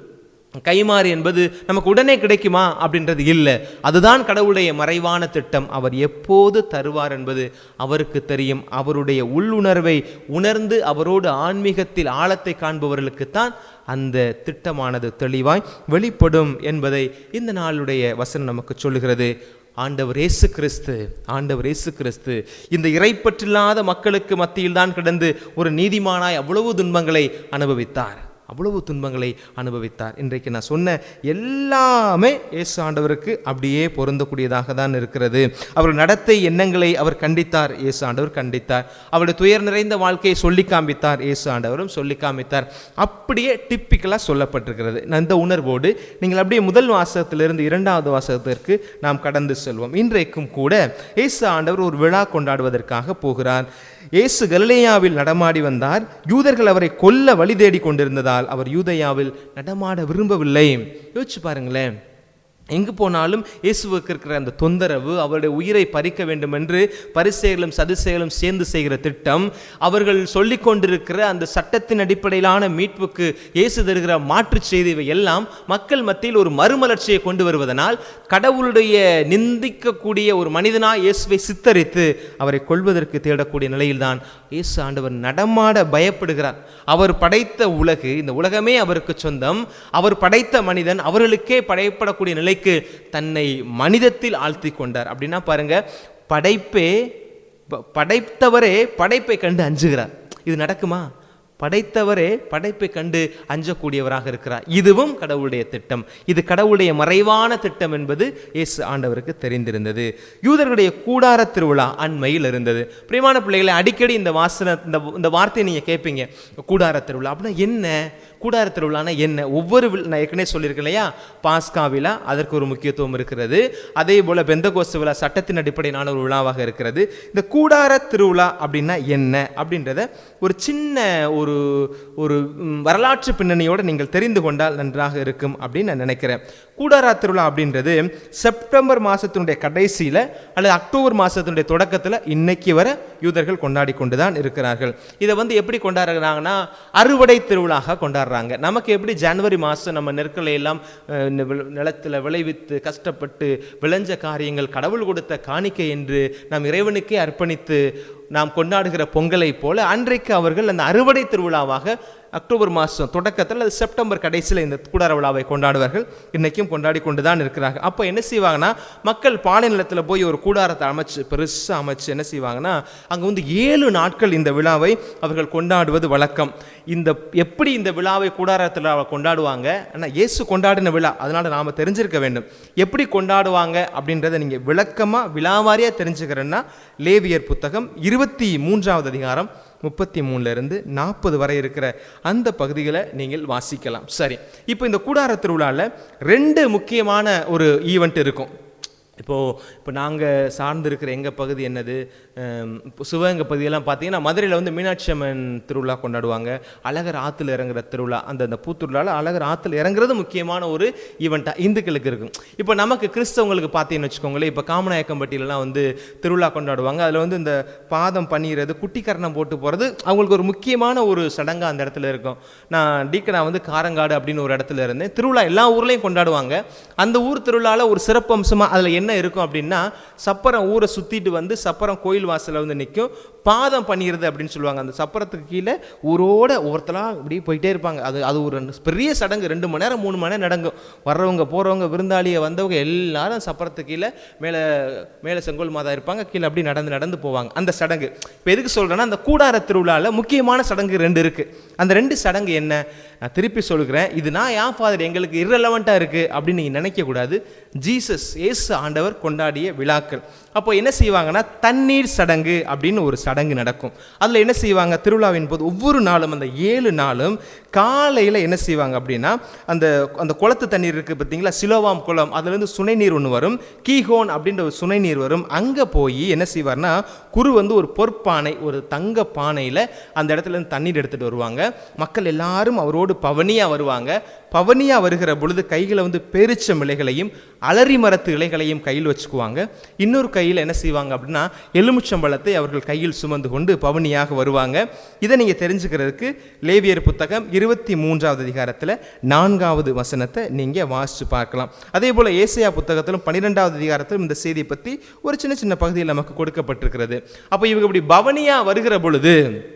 கைமாறு என்பது நமக்கு உடனே கிடைக்குமா அப்படின்றது இல்லை அதுதான் கடவுளுடைய மறைவான திட்டம் அவர் எப்போது தருவார் என்பது அவருக்கு தெரியும் அவருடைய உள்ளுணர்வை உணர்ந்து அவரோடு ஆன்மீகத்தில் ஆழத்தை காண்பவர்களுக்குத்தான் அந்த திட்டமானது தெளிவாய் வெளிப்படும் என்பதை இந்த நாளுடைய வசனம் நமக்கு சொல்லுகிறது ஆண்டவர் இயேசு கிறிஸ்து ஆண்டவர் இயேசு கிறிஸ்து இந்த இறைப்பற்றில்லாத மக்களுக்கு மத்தியில் தான் கிடந்து ஒரு நீதிமானாய் அவ்வளவு துன்பங்களை அனுபவித்தார் அவ்வளவு துன்பங்களை அனுபவித்தார் இன்றைக்கு நான் சொன்ன எல்லாமே இயேசு ஆண்டவருக்கு அப்படியே பொருந்தக்கூடியதாக தான் இருக்கிறது அவர் நடத்தை எண்ணங்களை அவர் கண்டித்தார் இயேசு ஆண்டவர் கண்டித்தார் அவருடைய துயர் நிறைந்த வாழ்க்கையை சொல்லி காண்பித்தார் இயேசு ஆண்டவரும் சொல்லி காண்பித்தார் அப்படியே டிப்பிக்கலாக சொல்லப்பட்டிருக்கிறது நான் இந்த உணர்வோடு நீங்கள் அப்படியே முதல் வாசகத்திலிருந்து இரண்டாவது வாசகத்திற்கு நாம் கடந்து செல்வோம் இன்றைக்கும் கூட இயேசு ஆண்டவர் ஒரு விழா கொண்டாடுவதற்காக போகிறார் இயேசு கலிலேயாவில் நடமாடி வந்தார் யூதர்கள் அவரை கொல்ல வழி தேடி கொண்டிருந்ததால் அவர் யூதயாவில் நடமாட விரும்பவில்லை யோசிச்சு பாருங்களேன் எங்கு போனாலும் இயேசுவுக்கு இருக்கிற அந்த தொந்தரவு அவருடைய உயிரை பறிக்க வேண்டும் என்று பரிசெயர்களும் சதுசெயலும் சேர்ந்து செய்கிற திட்டம் அவர்கள் சொல்லிக் கொண்டிருக்கிற அந்த சட்டத்தின் அடிப்படையிலான மீட்புக்கு இயேசு தருகிற மாற்றுச் செய்தி இவை எல்லாம் மக்கள் மத்தியில் ஒரு மறுமலர்ச்சியை கொண்டு வருவதனால் கடவுளுடைய நிந்திக்கக்கூடிய ஒரு மனிதனாய் இயேசுவை சித்தரித்து அவரை கொள்வதற்கு தேடக்கூடிய நிலையில்தான் இயேசு ஆண்டவர் நடமாட பயப்படுகிறார் அவர் படைத்த உலகு இந்த உலகமே அவருக்கு சொந்தம் அவர் படைத்த மனிதன் அவர்களுக்கே படைப்படக்கூடிய நிலைக்கு தன்னை மனிதத்தில் ஆழ்த்தி கொண்டார் அப்படின்னா பாருங்க படைப்பே ப- படைத்தவரே படைப்பை கண்டு அஞ்சுகிறார் இது நடக்குமா படைத்தவரே படைப்பை கண்டு அஞ்சக்கூடியவராக இருக்கிறார் இதுவும் கடவுளுடைய திட்டம் இது கடவுளுடைய மறைவான திட்டம் என்பது இயேசு ஆண்டவருக்கு தெரிந்திருந்தது யூதர்களுடைய கூடார திருவிழா அண்மையில் இருந்தது பிரியமான பிள்ளைகளை அடிக்கடி இந்த வாசன இந்த இந்த வார்த்தையை நீங்கள் கேட்பீங்க கூடார திருவிழா அப்படின்னா என்ன கூடார திருவிழானா என்ன ஒவ்வொரு வில்- நான் ஏற்கனவே சொல்லியிருக்கேன் இல்லையா பாஸ்கா விழா அதற்கு ஒரு முக்கியத்துவம் இருக்கிறது அதே போல பெந்தகோஸ்து விழா சட்டத்தின் அடிப்படையிலான ஒரு விழாவாக இருக்கிறது இந்த கூடார திருவிழா அப்படின்னா என்ன அப்படின்றத ஒரு சின்ன ஒரு ஒரு ம், வரலாற்று பின்னணியோடு நீங்கள் தெரிந்து கொண்டால் நன்றாக இருக்கும் அப்படின்னு நான் நினைக்கிறேன் கூடார திருவிழா அப்படின்றது செப்டம்பர் மாதத்தினுடைய கடைசியில் அல்லது அக்டோபர் மாதத்தினுடைய தொடக்கத்தில் இன்னைக்கு வரை யூதர்கள் கொண்டாடி கொண்டு தான் இருக்கிறார்கள் இதை வந்து எப்படி கொண்டாடுறாங்கன்னா அறுவடை திருவிழாக கொண்டாடுறாங்க நமக்கு எப்படி ஜனவரி மாதம் நம்ம நெற்களை எல்லாம் அஹ், நி- வி- நிலத்துல விளைவித்து கஷ்டப்பட்டு விளைஞ்ச காரியங்கள் கடவுள் கொடுத்த காணிக்கை என்று நாம் இறைவனுக்கே அர்ப்பணித்து நாம் கொண்டாடுகிற பொங்கலை போல அன்றைக்கு அவர்கள் அந்த அறுவடை திருவிழாவாக அக்டோபர் மாதம் தொடக்கத்தில் அல்லது செப்டம்பர் கடைசியில் இந்த கூடார விழாவை கொண்டாடுவார்கள் இன்னைக்கும் கொண்டாடி கொண்டு தான் இருக்கிறார்கள் அப்போ என்ன செய்வாங்கன்னா மக்கள் பாலை நிலத்தில் போய் ஒரு கூடாரத்தை அமைச்சு பெருசாக அமைச்சு என்ன செய்வாங்கன்னா அங்கே வந்து ஏழு நாட்கள் இந்த விழாவை அவர்கள் கொண்டாடுவது வழக்கம் இந்த எப்படி இந்த விழாவை கூடாரத்தில் கொண்டாடுவாங்க ஆனால் இயேசு கொண்டாடின விழா அதனால் நாம் தெரிஞ்சிருக்க வேண்டும் எப்படி கொண்டாடுவாங்க அப்படின்றத நீங்கள் விளக்கமாக விழாவாரியாக தெரிஞ்சுக்கிறேன்னா லேவியர் புத்தகம் இருபத்தி மூன்றாவது அதிகாரம் முப்பத்தி மூணுலேருந்து நாற்பது வரை இருக்கிற அந்த பகுதிகளை நீங்கள் வாசிக்கலாம் சரி இப்போ இந்த கூடார திருவிழாவில் ரெண்டு முக்கியமான ஒரு ஈவெண்ட் இருக்கும் இப்போது இப்போ நாங்கள் சார்ந்திருக்கிற எங்கள் பகுதி என்னது அம், இப்போ சிவகங்கை பகுதியெல்லாம் பார்த்தீங்கன்னா மதுரையில் வந்து மீனாட்சி அம்மன் திருவிழா கொண்டாடுவாங்க அழகர் ஆற்றுல இறங்குற திருவிழா அந்த அந்த பூத்துருளாவில் அழகர் ஆற்றுல இறங்குறது முக்கியமான ஒரு ஈவெண்ட்டாக இந்துக்களுக்கு இருக்கும் இப்போ நமக்கு கிறிஸ்தவங்களுக்கு பார்த்தீங்கன்னு வச்சுக்கோங்களேன் இப்போ காமநாயக்கம்பட்டியிலலாம் வந்து திருவிழா கொண்டாடுவாங்க அதில் வந்து இந்த பாதம் பண்ணிடுறது குட்டி கரணம் போட்டு போகிறது அவங்களுக்கு ஒரு முக்கியமான ஒரு சடங்காக அந்த இடத்துல இருக்கும் நான் டீக்கனா வந்து காரங்காடு அப்படின்னு ஒரு இடத்துல இருந்தேன் திருவிழா எல்லா ஊர்லேயும் கொண்டாடுவாங்க அந்த ஊர் திருவிழாவில் ஒரு சிறப்பு அம்சமாக அதில் என்ன இருக்கும் அப்படின்னா சப்பரம் ஊரை சுற்றிட்டு வந்து சப்பரம் கோயில் வாசலில் வந்து நிற்கும் பாதம் பண்ணிடுறது அப்படின்னு சொல்லுவாங்க அந்த சப்பரத்துக்கு கீழே ஊரோட ஒருத்தலாம் இப்படி போயிட்டே இருப்பாங்க அது அது ஒரு ரெண்டு- பெரிய சடங்கு ரெண்டு மணி நேரம் மூணு மணி நேரம் நடக்கும் வர்றவங்க போகிறவங்க விருந்தாளியை வந்தவங்க எல்லாரும் சப்பரத்துக்கு கீழே மேலே மேலே செங்கோல் மாதா இருப்பாங்க கீழே அப்படி நடந்து நடந்து போவாங்க அந்த சடங்கு இப்போ எதுக்கு சொல்கிறேன்னா அந்த கூடார திருவிழாவில் முக்கியமான சடங்கு ரெண்டு இருக்குது அந்த ரெண்டு சடங்கு என்ன நான் திருப்பி சொல்கிறேன் இது நான் ஏன் ஃபாதர் எங்களுக்கு irrelevant-ஆ இருக்குது அப்படின்னு நீங்கள் நினைக்கக்கூடாது ஜீசஸ் இயேசு ஆண்டவர் கொண்டாடிய விழாக்கள் அப்போ என்ன செய்வாங்கன்னா தண்ணீர் சடங்கு அப்படின்னு ஒரு சடங்கு நடக்கும் அதில் என்ன செய்வாங்க திருவிழாவின் போது ஒவ்வொரு நாளும் அந்த ஏழு நாளும் காலையில் என்ன செய்வாங்க அப்படின்னா அந்த அந்த குளத்து தண்ணீர் இருக்குது பார்த்தீங்களா சிலோவாம் குளம் அதுலேருந்து சுனை நீர் ஒன்று வரும் கீஹோன் அப்படின்ற ஒரு சுனை நீர் வரும் அங்கே போய் என்ன செய்வார்னா குரு வந்து ஒரு பொற்பானை ஒரு தங்க பானையில் அந்த இடத்துல இருந்து தண்ணீர் எடுத்துகிட்டு வருவாங்க மக்கள் எல்லாரும் அவரோடு பவனியாக வருவாங்க பவனியாக வருகிற பொழுது கையில் வந்து பேரிச்சம் இலைகளையும் அலரி மரத்து இலைகளையும் கையில் வச்சுக்குவாங்க இன்னொரு கையில் என்ன செய்வாங்க அப்படின்னா எலுமிச்சம்பழத்தை அவர்கள் கையில் சுமந்து கொண்டு பவனியாக வருவாங்க இதை நீங்கள் தெரிஞ்சுக்கிறதுக்கு லேவியர் புத்தகம் இருபத்தி மூன்றாவது அதிகாரத்தில் நான்காவது வசனத்தை நீங்கள் வாசித்து பார்க்கலாம் அதே போல் ஏசையா புத்தகத்திலும் பன்னிரெண்டாவது அதிகாரத்திலும் இந்த செய்தியை பற்றி ஒரு சின்ன சின்ன பகுதியில் நமக்கு கொடுக்கப்பட்டிருக்கிறது அப்போ இவங்க இப்படி பவனியாக வருகிற பொழுது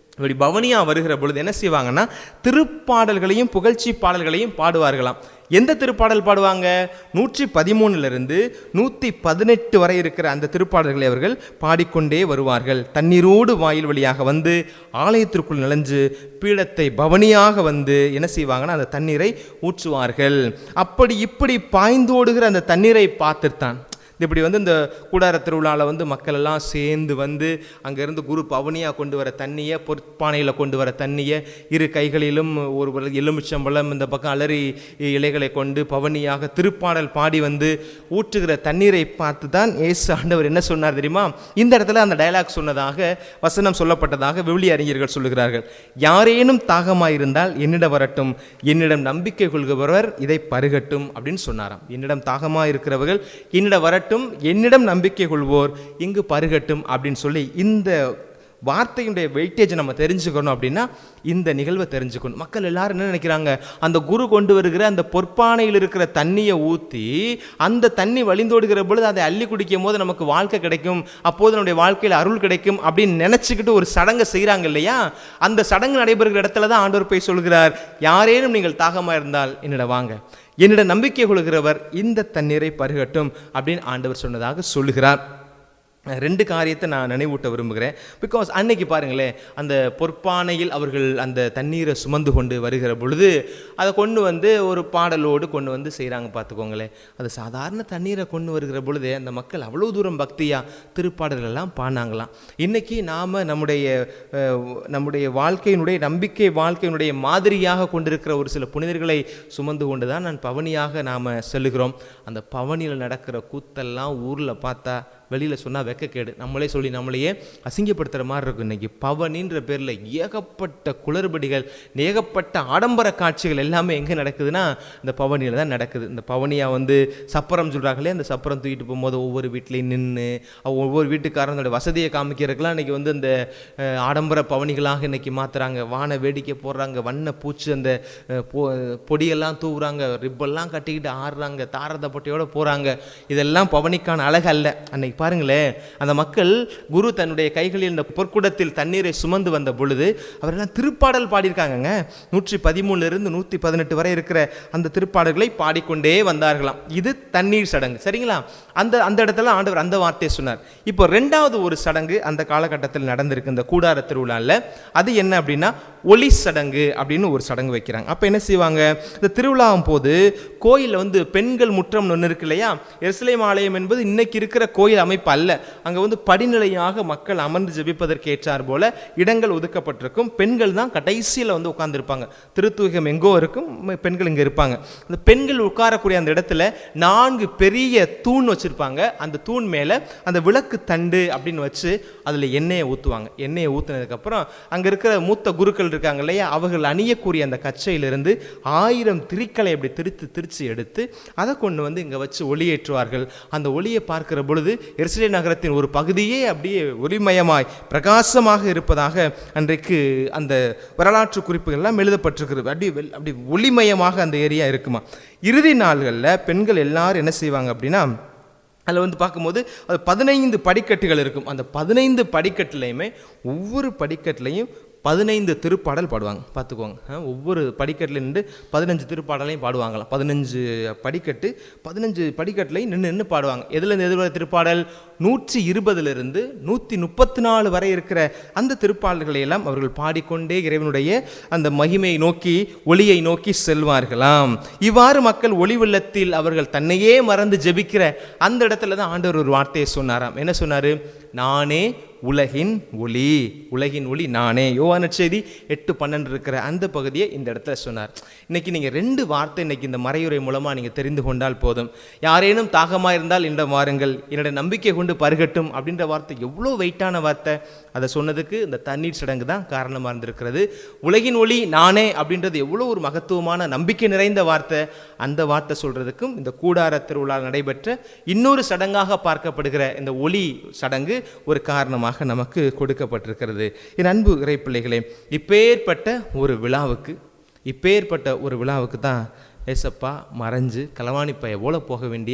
இப்படி பவனியா வருகிற பொழுது என்ன செய்வாங்கன்னா திருப்பாடல்களையும் புகழ்ச்சி பாடல்களையும் பாடுவார்களாம் எந்த திருப்பாடல் பாடுவாங்க நூற்றி பதிமூணுலேருந்து நூற்றி பதினெட்டு வரை இருக்கிற அந்த திருப்பாடல்களை அவர்கள் பாடிக்கொண்டே வருவார்கள் தண்ணீரோடு வாயில் வழியாக வந்து ஆலயத்திற்குள் நுழைஞ்சு பீடத்தை பவனியாக வந்து என்ன செய்வாங்கன்னா அந்த தண்ணீரை ஊற்றுவார்கள் அப்படி இப்படி பாய்ந்தோடுகிற அந்த தண்ணீரை பார்த்துத்தான் இப்படி வந்து இந்த கூடார திருவிழாவில் வந்து மக்கள் எல்லாம் சேர்ந்து வந்து அங்கேருந்து குரு பவனியாக கொண்டு வர தண்ணியை பொற்பானையில் கொண்டு வர தண்ணியை இரு கைகளிலும் ஒரு ஒரு எலுமிச்சம்பழம் இந்த பக்கம் அலறி இலைகளை கொண்டு பவனியாக திருப்பாடல் பாடி வந்து ஊற்றுகிற தண்ணீரை பார்த்து தான் ஏசு ஆண்டவர் என்ன சொன்னார் தெரியுமா இந்த இடத்துல அந்த டயலாக் சொன்னதாக வசனம் சொல்லப்பட்டதாக விவிலிய அறிஞர்கள் சொல்லுகிறார்கள் யாரேனும் தாகமாயிருந்தால் என்னிடம் வரட்டும் என்னிடம் நம்பிக்கை கொள்கிறவர் இதை பருகட்டும் அப்படின்னு சொன்னாராம் என்னிடம் தாகமாக இருக்கிறவர்கள் என்னிடம் வரட்டும் என்னிடம் நம்பிக்கை கொள்வோர் இங்கு பருகட்டும் அப்படின்னு சொல்லி இந்த வார்த்தையுடைய வெயிட்டேஜ் நம்ம தெரிஞ்சுக்கணும் அப்படின்னா இந்த நிகழ்வை தெரிஞ்சுக்கணும் மக்கள் எல்லாரும் என்ன நினைக்கிறாங்க அந்த குரு கொண்டு வருகிற அந்த பொற்பானையில் இருக்கிற தண்ணியை ஊற்றி அந்த தண்ணி வழிந்தோடுகிற பொழுது அதை அள்ளி குடிக்கும் போது நமக்கு வாழ்க்கை கிடைக்கும் அப்போது நம்முடைய வாழ்க்கையில் அருள் கிடைக்கும் அப்படின்னு நினச்சிக்கிட்டு ஒரு சடங்கை செய்கிறாங்க இல்லையா அந்த சடங்கு நடைபெறுகிற இடத்துல தான் ஆண்டவர் போய் சொல்கிறார் யாரேனும் நீங்கள் தாகமாக இருந்தால் என்னிடம் வாங்க என்னிடம் நம்பிக்கை கொள்கிறவர் இந்த தண்ணீரை பருகட்டும் அப்படின்னு ஆண்டவர் சொன்னதாக சொல்லுகிறார் ரெண்டு காரியத்தை நான் நினைவூட்ட விரும்புகிறேன் பிகாஸ் அன்னைக்கு பாருங்களேன் அந்த பொற்பானையில் அவர்கள் அந்த தண்ணீரை சுமந்து கொண்டு வருகிற பொழுது அதை கொண்டு வந்து ஒரு பாடலோடு கொண்டு வந்து செய்கிறாங்க பார்த்துக்கோங்களேன் அது சாதாரண தண்ணீரை கொண்டு வருகிற பொழுது அந்த மக்கள் அவ்வளோ தூரம் பக்தியாக திருப்பாடல்கள் எல்லாம் பாடினாங்களாம் இன்னைக்கு நாம் நம்முடைய அஹ், நம்முடைய வாழ்க்கையினுடைய நம்பிக்கை வாழ்க்கையினுடைய மாதிரியாக கொண்டிருக்கிற ஒரு சில புனிதர்களை சுமந்து கொண்டு தான் நான் பவனியாக நாம் செல்லுகிறோம் அந்த பவனியில் நடக்கிற கூத்தெல்லாம் ஊரில் பார்த்தா வெளியில் சொன்னால் வெக்கக்கேடு நம்மளே சொல்லி நம்மளையே அசிங்கப்படுத்துகிற மாதிரி இருக்கும் இன்னைக்கு பவனின்ற பேரில் ஏகப்பட்ட குளறுபடிகள் ஏகப்பட்ட ஆடம்பர காட்சிகள் எல்லாமே எங்கே நடக்குதுன்னா இந்த பவனியில் தான் நடக்குது இந்த பவனியாக வந்து சப்பரம் சொல்கிறாங்களே அந்த சப்பரம் தூக்கிட்டு போகும்போது ஒவ்வொரு வீட்லேயும் நின்று ஒவ்வொரு வீட்டுக்காரனோட வசதியை காமிக்கிறதுக்கெல்லாம் இன்றைக்கி வந்து இந்த அஹ், ஆடம்பர பவனிகளாக இன்னைக்கு மாற்றுறாங்க வான வேடிக்கை போடுறாங்க வண்ண பூச்சி அந்த அஹ், பொ பொடியெல்லாம் தூவுறாங்க ரிப்பெல்லாம் கட்டிக்கிட்டு ஆடுறாங்க தாரத பொட்டையோட போகிறாங்க இதெல்லாம் பவனிக்கான அழகு அல்ல அன்னைக்கு பாருங்களேன் அந்த மக்கள் குரு தன்னுடைய கைகளில் இந்த பொற்குடத்தில் தண்ணீரை சுமந்து வந்த பொழுது அவரெல்லாம் திருப்பாடல் பாடியிருக்காங்கங்க நூற்றி பதிமூணுலேருந்து நூற்றி பதினெட்டு வரை இருக்கிற அந்த திருப்பாடல்களை பாடிக்கொண்டே வந்தார்களாம் இது தண்ணீர் சடங்கு சரிங்களா அந்த அந்த இடத்துல ஆண்டவர் அந்த வார்த்தையை சொன்னார் இப்போ ரெண்டாவது ஒரு சடங்கு அந்த காலகட்டத்தில் நடந்திருக்கு இந்த கூடார திருவிழாவில் அது என்ன அப்படின்னா ஒளி சடங்கு அப்படின்னு ஒரு சடங்கு வைக்கிறாங்க அப்போ என்ன செய்வாங்க இந்த திருவிழாவும் போது கோயிலில் வந்து பெண்கள் முற்றம் ஒன்று இருக்கு இல்லையா எருசலேம் ஆலயம் என்பது இன்னைக்கு இருக்கிற கோயில் அமைப்பு அல்ல அங்கே வந்து படிநிலையாக மக்கள் அமர்ந்து ஜெபிப்பதற்கு ஏற்றார் போல இடங்கள் ஒதுக்கப்பட்டிருக்கும் பெண்கள் தான் கடைசியில் வந்து உட்கார்ந்திருப்பாங்க திருத்தூகம் எங்கோ இருக்கும் ம- பெண்கள் இங்கே இருப்பாங்க அந்த பெண்கள் உட்காரக்கூடிய அந்த இடத்துல நான்கு பெரிய தூண் வச்சிருப்பாங்க அந்த தூண் மேலே அந்த விளக்கு தண்டு அப்படின்னு வச்சு அதில் எண்ணெயை ஊற்றுவாங்க எண்ணெயை ஊற்றுனதுக்கப்புறம் அங்கே இருக்கிற மூத்த குருக்கள் இருக்காங்க இல்லையா அவர்கள் அணியக்கூடிய அந்த கச்சையிலிருந்து ஆயிரம் திரிக்களை அப்படி திரித்து திரிச்சு எடுத்து அதை கொண்டு வந்து இங்கே வச்சு ஒளியேற்றுவார்கள் அந்த ஒளியை பார்க்கிற பொழுது எருசலே நகரத்தின் ஒரு பகுதியே அப்படியே ஒளிமயமாய் பிரகாசமாக இருப்பதாக அன்றைக்கு அந்த வரலாற்று குறிப்புகள் எல்லாம் எழுதப்பட்டிருக்கிறது அப்படி வெள்- அப்படி ஒளிமயமாக அந்த ஏரியா இருக்குமா இறுதி நாள்களில் பெண்கள் எல்லாரும் என்ன செய்வாங்க அப்படின்னா அதில் வந்து பார்க்கும்போது அது பதினைந்து படிக்கட்டுகள் இருக்கும் அந்த பதினைந்து படிக்கட்டுலையுமே ஒவ்வொரு படிக்கட்டுலையும் பதினைந்து திருப்பாடல் பாடுவாங்க பார்த்துக்கோங்க ஆ, ஒவ்வொரு படிக்கட்டில் நின்று பதினஞ்சு திருப்பாடலையும் பாடுவாங்களாம் பதினஞ்சு படிக்கட்டு பதினஞ்சு படிக்கட்டுலையும் நின்று நின்று பாடுவாங்க எதுலேருந்து எது வரை திருப்பாடல் நூற்றி இருபதுலேருந்து நூற்றி முப்பத்தி நாலு வரை இருக்கிற அந்த திருப்பாடல்களை எல்லாம் அவர்கள் பாடிக்கொண்டே இறைவனுடைய அந்த மகிமையை நோக்கி ஒளியை நோக்கி செல்வார்களாம் இவ்வாறு மக்கள் ஒளி வெள்ளத்தில் அவர்கள் தன்னையே மறந்து ஜெபிக்கிற அந்த இடத்துல தான் ஆண்டவர் ஒரு வார்த்தையை சொன்னாராம் என்ன சொன்னாரு நானே உலகின் ஒளி உலகின் ஒளி நானே யோவான செய்தி எட்டு பன்னெண்டு இருக்கிற அந்த பகுதியை இந்த இடத்துல சொன்னார் இன்னைக்கு நீங்கள் ரெண்டு வார்த்தை இன்னைக்கு இந்த மறையுரை மூலமாக நீங்கள் தெரிந்து கொண்டால் போதும் யாரேனும் தாகமாக இருந்தால் இந்த வாருங்கள் என்னோட நம்பிக்கை கொண்டு பருகட்டும் அப்படின்ற வார்த்தை எவ்வளோ வெயிட்டான வார்த்தை அதை சொன்னதுக்கு இந்த தண்ணீர் சடங்கு தான் காரணமாக இருந்திருக்கிறது உலகின் ஒளி நானே அப்படின்றது எவ்வளோ ஒரு மகத்துவமான நம்பிக்கை நிறைந்த வார்த்தை அந்த வார்த்தை சொல்றதுக்கும் இந்த கூடார திருவிழா நடைபெற்ற இன்னொரு சடங்காக பார்க்கப்படுகிற இந்த ஒளி சடங்கு ஒரு காரணமாக நமக்கு கொடுக்கப்பட்டிருக்கிறது என் அன்பு இறைப்பிள்ளைகளே இப்பேற்பட்ட ஒரு விழாவுக்கு இப்பேற்பட்ட ஒரு விழாவுக்கு தான் ஏசப்பா மறைஞ்சு களவாணி பைய போல போக வேண்டிய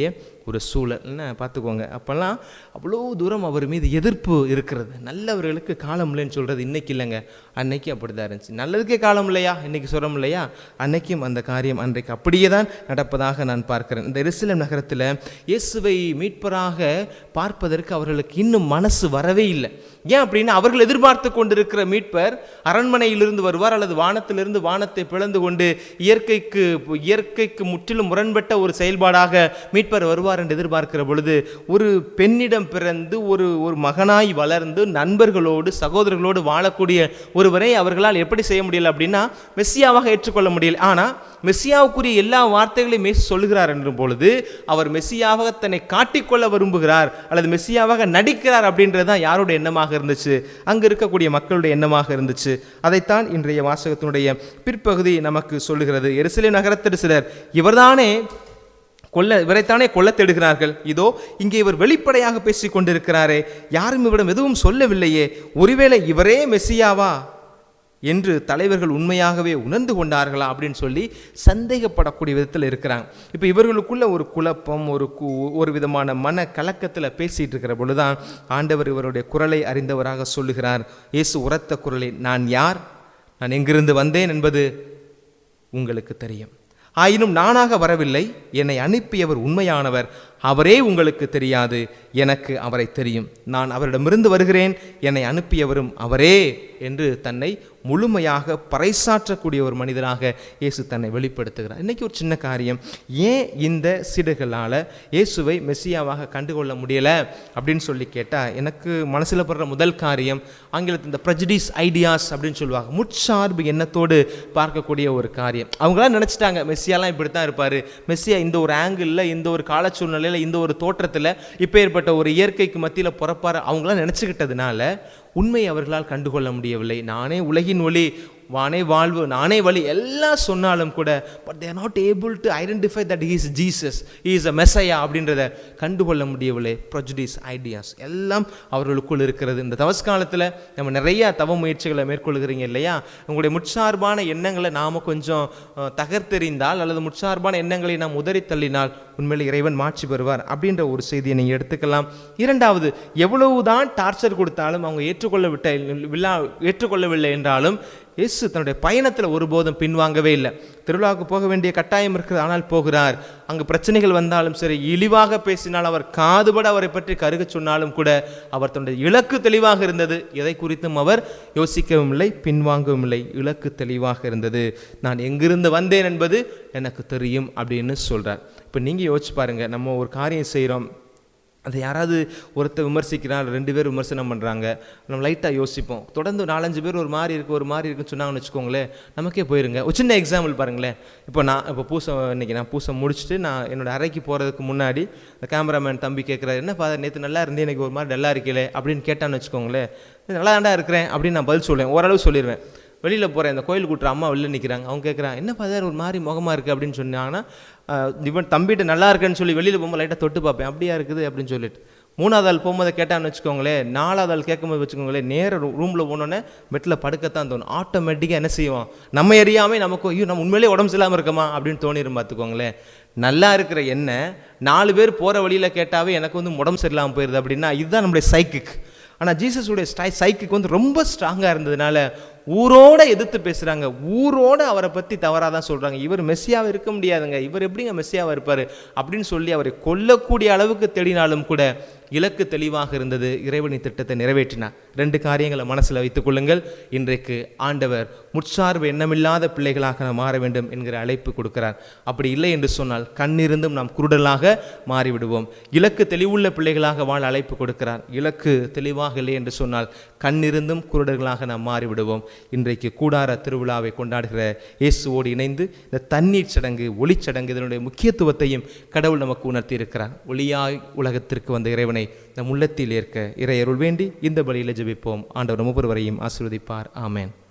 ஒரு சூழல் என்ன பார்த்துக்கோங்க அப்போல்லாம் அவ்வளோ தூரம் அவர் மீது எதிர்ப்பு இருக்கிறது நல்லவர்களுக்கு காலம் இல்லைன்னு சொல்கிறது இன்னைக்கு இல்லைங்க அன்னைக்கு அப்படி தான் இருந்துச்சு நல்லதுக்கே காலம் இல்லையா இன்னைக்கு சொல்கிறோம் இல்லையா அன்னைக்கும் அந்த காரியம் அன்றைக்கு அப்படியே தான் நடப்பதாக நான் பார்க்கிறேன் இந்த எருசலேம் நகரத்தில் இயேசுவை மீட்பராக பார்ப்பதற்கு அவர்களுக்கு இன்னும் மனசு வரவே இல்லை ஏன் அப்படின்னா அவர்கள் எதிர்பார்த்து கொண்டிருக்கிற மீட்பர் அரண்மனையிலிருந்து வருவார் அல்லது வானத்திலிருந்து வானத்தை பிளந்து கொண்டு இயற்கைக்கு இயற்கைக்கு முற்றிலும் முரண்பட்ட ஒரு செயல்பாடாக மீட்பர் வருவார் என்று எதிர்பார்க்கிற பொழுது ஒரு பெண்ணிடம் பிறந்து ஒரு ஒரு மகனாய் வளர்ந்து நண்பர்களோடு சகோதரர்களோடு வாழக்கூடிய ஒருவரை அவர்களால் எப்படி செய்ய முடியல அப்படின்னா மெஸ்ஸியாவாக ஏற்றுக்கொள்ள முடியல ஆனால் மெஸ்ஸியாவுக்குரிய எல்லா வார்த்தைகளையும் மேசி சொல்லுகிறார் என்ற பொழுது அவர் மெஸ்ஸியாவாக தன்னை காட்டிக்கொள்ள விரும்புகிறார் அல்லது மெஸ்ஸியாவாக நடிக்கிறார் அப்படின்றது தான் யாருடைய எண்ணமாக இருந்துச்சு அங்கு இருக்கக்கூடிய மக்களுடைய எண்ணமாக இருந்துச்சு அதைத்தான் இன்றைய வாசகத்தினுடைய பிற்பகுதி நமக்கு சொல்லுகிறது எருசலேம் நகரத்தில் சிலர் இவர்தானே கொல்ல இவரைத்தானே கொல்ல தேடுகிறார்கள் இதோ இங்கே இவர் வெளிப்படையாக பேசிக் கொண்டிருக்கிறாரே யாரும் இவரிடம் எதுவும் சொல்லவில்லையே ஒருவேளை இவரே மெஸ்ஸியாவா என்று தலைவர்கள் உண்மையாகவே உணர்ந்து கொண்டார்களா அப்படின்னு சொல்லி சந்தேகப்படக்கூடிய விதத்தில் இருக்கிறாங்க இப்போ இவர்களுக்குள்ள ஒரு குழப்பம் ஒரு கு ஒரு விதமான மன கலக்கத்தில் பேசிட்டு இருக்கிற பொழுதுதான் ஆண்டவர் இவருடைய குரலை அறிந்தவராக சொல்லுகிறார் இயேசு உரத்த குரலை நான் யார் நான் எங்கிருந்து வந்தேன் என்பது உங்களுக்கு தெரியும் ஆயினும் நானாக வரவில்லை என்னை அனுப்பியவர் உண்மையானவர் அவரே உங்களுக்கு தெரியாது எனக்கு அவரை தெரியும் நான் அவரிடமிருந்து வருகிறேன் என்னை அனுப்பியவரும் அவரே என்று தன்னை முழுமையாக பறைசாற்றக்கூடிய ஒரு மனிதராக இயேசு தன்னை வெளிப்படுத்துகிறார் இன்னைக்கு ஒரு சின்ன காரியம் ஏன் இந்த சிடுகளால் இயேசுவை மெஸ்ஸியாவாக கண்டுகொள்ள முடியலை அப்படின்னு சொல்லி கேட்டால் எனக்கு மனசில் படுற முதல் காரியம் ஆங்கிலத்தில் இந்த ப்ரஜடிஸ் ஐடியாஸ் அப்படின்னு சொல்லுவாங்க முற்சார்பு எண்ணத்தோடு பார்க்கக்கூடிய ஒரு காரியம் அவங்களாம் நினச்சிட்டாங்க மெஸ்ஸியாலாம் இப்படி தான் இருப்பார் மெஸ்ஸியா இந்த ஒரு ஆங்கிளில் இந்த ஒரு கால சூழ்நிலையில் இந்த ஒரு தோற்றத்தில் இப்போ ஏற்பட்ட ஒரு இயற்கைக்கு மத்தியில் பிறப்பார் அவங்களாம் நினச்சிக்கிட்டதுனால உண்மை அவர்களால் கண்டுகொள்ள முடியவில்லை நானே உலகின் ஒளி வானே வாழ்வு நானே வழி எல்லாம் சொன்னாலும் கூட but they're not able to identify that he's Jesus is a messiah அப்படின்றத கண்டுகொள்ள முடியவில்லை ப்ரொஜடிஸ் ஐடியாஸ் எல்லாம் அவர்களுக்குள் இருக்கிறது இந்த தவஸ் காலத்தில் நம்ம நிறைய தவ முயற்சிகளை மேற்கொள்கிறீங்க இல்லையா உங்களுடைய முற்சார்பான எண்ணங்களை நாம் கொஞ்சம் அஹ், தகர்த்தெறிந்தால் அல்லது முற்சார்பான எண்ணங்களை நாம் உதறி தள்ளினால் உண்மையில் இறைவன் மாட்சி பெறுவார் அப்படின்ற ஒரு செய்தியை நீங்கள் எடுத்துக்கலாம் இரண்டாவது எவ்வளவுதான் டார்ச்சர் கொடுத்தாலும் அவங்க ஏற்றுக்கொள்ள விட்ட வில்லா ஏற்றுக்கொள்ளவில்லை என்றாலும் இயேசு தன்னுடைய பயணத்தில் ஒருபோதும் பின்வாங்கவே இல்லை திருவிழாவுக்கு போக வேண்டிய கட்டாயம் இருக்கிறது ஆனால் போகிறார் அங்கு பிரச்சனைகள் வந்தாலும் சரி இழிவாக பேசினால் அவர் காதுபட அவரை பற்றி கருக சொன்னாலும் கூட அவர் தன்னுடைய இலக்கு தெளிவாக இருந்தது எதை குறித்தும் அவர் யோசிக்கவும் இல்லை பின்வாங்கவும் இல்லை இலக்கு தெளிவாக இருந்தது நான் எங்கிருந்து வந்தேன் என்பது எனக்கு தெரியும் அப்படின்னு சொல்றார் இப்போ நீங்கள் யோசிச்சு பாருங்க நம்ம ஒரு காரியம் செய்கிறோம் அதை யாராவது ஒருத்தர் விமர்சிக்கிறான் ரெண்டு பேர் விமர்சனம் பண்ணுறாங்க நம்ம லைட்டாக யோசிப்போம் தொடர்ந்து நாலஞ்சு பேர் ஒரு மாதிரி இருக்குது ஒரு மாதிரி இருக்குன்னு சொன்னாங்கன்னு வச்சுக்கோங்களேன் நமக்கே போயிருங்க ஒரு சின்ன எக்ஸாம்பிள் பாருங்களேன் இப்போ நான் இப்போ பூசம் இன்னைக்கு நான் பூசம் முடிச்சுட்டு நான் என்னோட அறைக்கு போகிறதுக்கு முன்னாடி இந்த கேமராமேன் தம்பி கேட்குறாரு என்ன ஃபாதர் நேற்று நல்லா இருந்தேன் எனக்கு ஒரு மாதிரி டல்லாக இருக்கீங்களே அப்படின்னு கேட்டான்னு வச்சுக்கோங்களேன் நல்லா தாண்டா இருக்கிறேன் அப்படின்னு நான் பதில் சொல்லுவேன் ஓரளவு சொல்லிடுவேன் வெளியில் போகிறேன் இந்த கோயில் கூட்டுற அம்மா வெளில நிற்கிறாங்க அவங்க கேட்குறாங்க என்ன ஃபாதர் ஒரு மாதிரி முகமாக இருக்குது அப்படின்னு சொன்னாங்கன்னா ஆஹ், இவன் தம்பிகிட்ட நல்லா இருக்குன்னு சொல்லி வெளியில் போகும்போது லைட்டாக தொட்டு பார்ப்பேன் அப்படியா இருக்குது அப்படின்னு சொல்லிட்டு மூணாவது ஆள் போகும்போது கேட்டான்னு வச்சுக்கோங்களேன் நாலாவது ஆள் கேட்கும்போது வச்சுக்கோங்களேன் நேர ரூமில் போனோன்னே பெட்டில் படுக்கத்தான் தோணும் ஆட்டோமேட்டிக்காக என்ன செய்வோம் நம்ம எரியாமல் நமக்கு ஐயோ நம்ம உண்மையிலே உடம்பு சரியில்லாமல் இருக்கமா அப்படின்னு தோணிரும் பார்த்துக்கோங்களேன் நல்லா இருக்கிற என்ன நாலு பேர் போகிற வழியில் கேட்டாவே எனக்கு வந்து உடம்பு சரியில்லாமல் போயிடுது அப்படின்னா இதுதான் நம்மளுடைய சைக்கிக் ஆனால் ஜீசஸுடைய ஸ்டை சைக்கிக் வந்து ரொம்ப ஸ்ட்ராங்காக இருந்ததுனால ஊரோட எதிர்த்து பேசுகிறாங்க ஊரோட அவரை பற்றி தவறாக தான் சொல்கிறாங்க இவர் மெஸ்ஸியாவை இருக்க முடியாதுங்க இவர் எப்படிங்க மெஸ்ஸியாவாக இருப்பார் அப்படின்னு சொல்லி அவரை கொல்லக்கூடிய அளவுக்கு தேடினாலும் கூட இலக்கு தெளிவாக இருந்தது இறைவனின் திட்டத்தை நிறைவேற்றினார் ரெண்டு காரியங்களை மனசில் வைத்துக் கொள்ளுங்கள் இன்றைக்கு ஆண்டவர் முற்சார்பு எண்ணமில்லாத பிள்ளைகளாக நாம் மாற வேண்டும் என்கிற அழைப்பு கொடுக்கிறார் அப்படி இல்லை என்று சொன்னால் கண்ணிருந்தும் நாம் குருடலாக மாறிவிடுவோம் இலக்கு தெளிவுள்ள பிள்ளைகளாக வாழ அழைப்பு கொடுக்கிறார் இலக்கு தெளிவாக இல்லை என்று சொன்னால் கண்ணிருந்தும் குருடர்களாக நாம் மாறிவிடுவோம் இன்றைக்கு கூடார திருவிழாவை கொண்டாடுகிற இயேசுவோடு இணைந்து இந்த தண்ணீர் சடங்கு ஒளிச்சடங்கு இதனுடைய முக்கியத்துவத்தையும் கடவுள் நமக்கு உணர்த்தி இருக்கிறார் ஒளியாய் உலகத்திற்கு வந்த இறைவனை நம் உள்ளத்தில் ஏற்க இறையருள் வேண்டி இந்த பலியில் ஜெபிப்போம் ஆண்டவர் ஒவ்வொருவரையும் ஆசீர்வதிப்பார் ஆமென்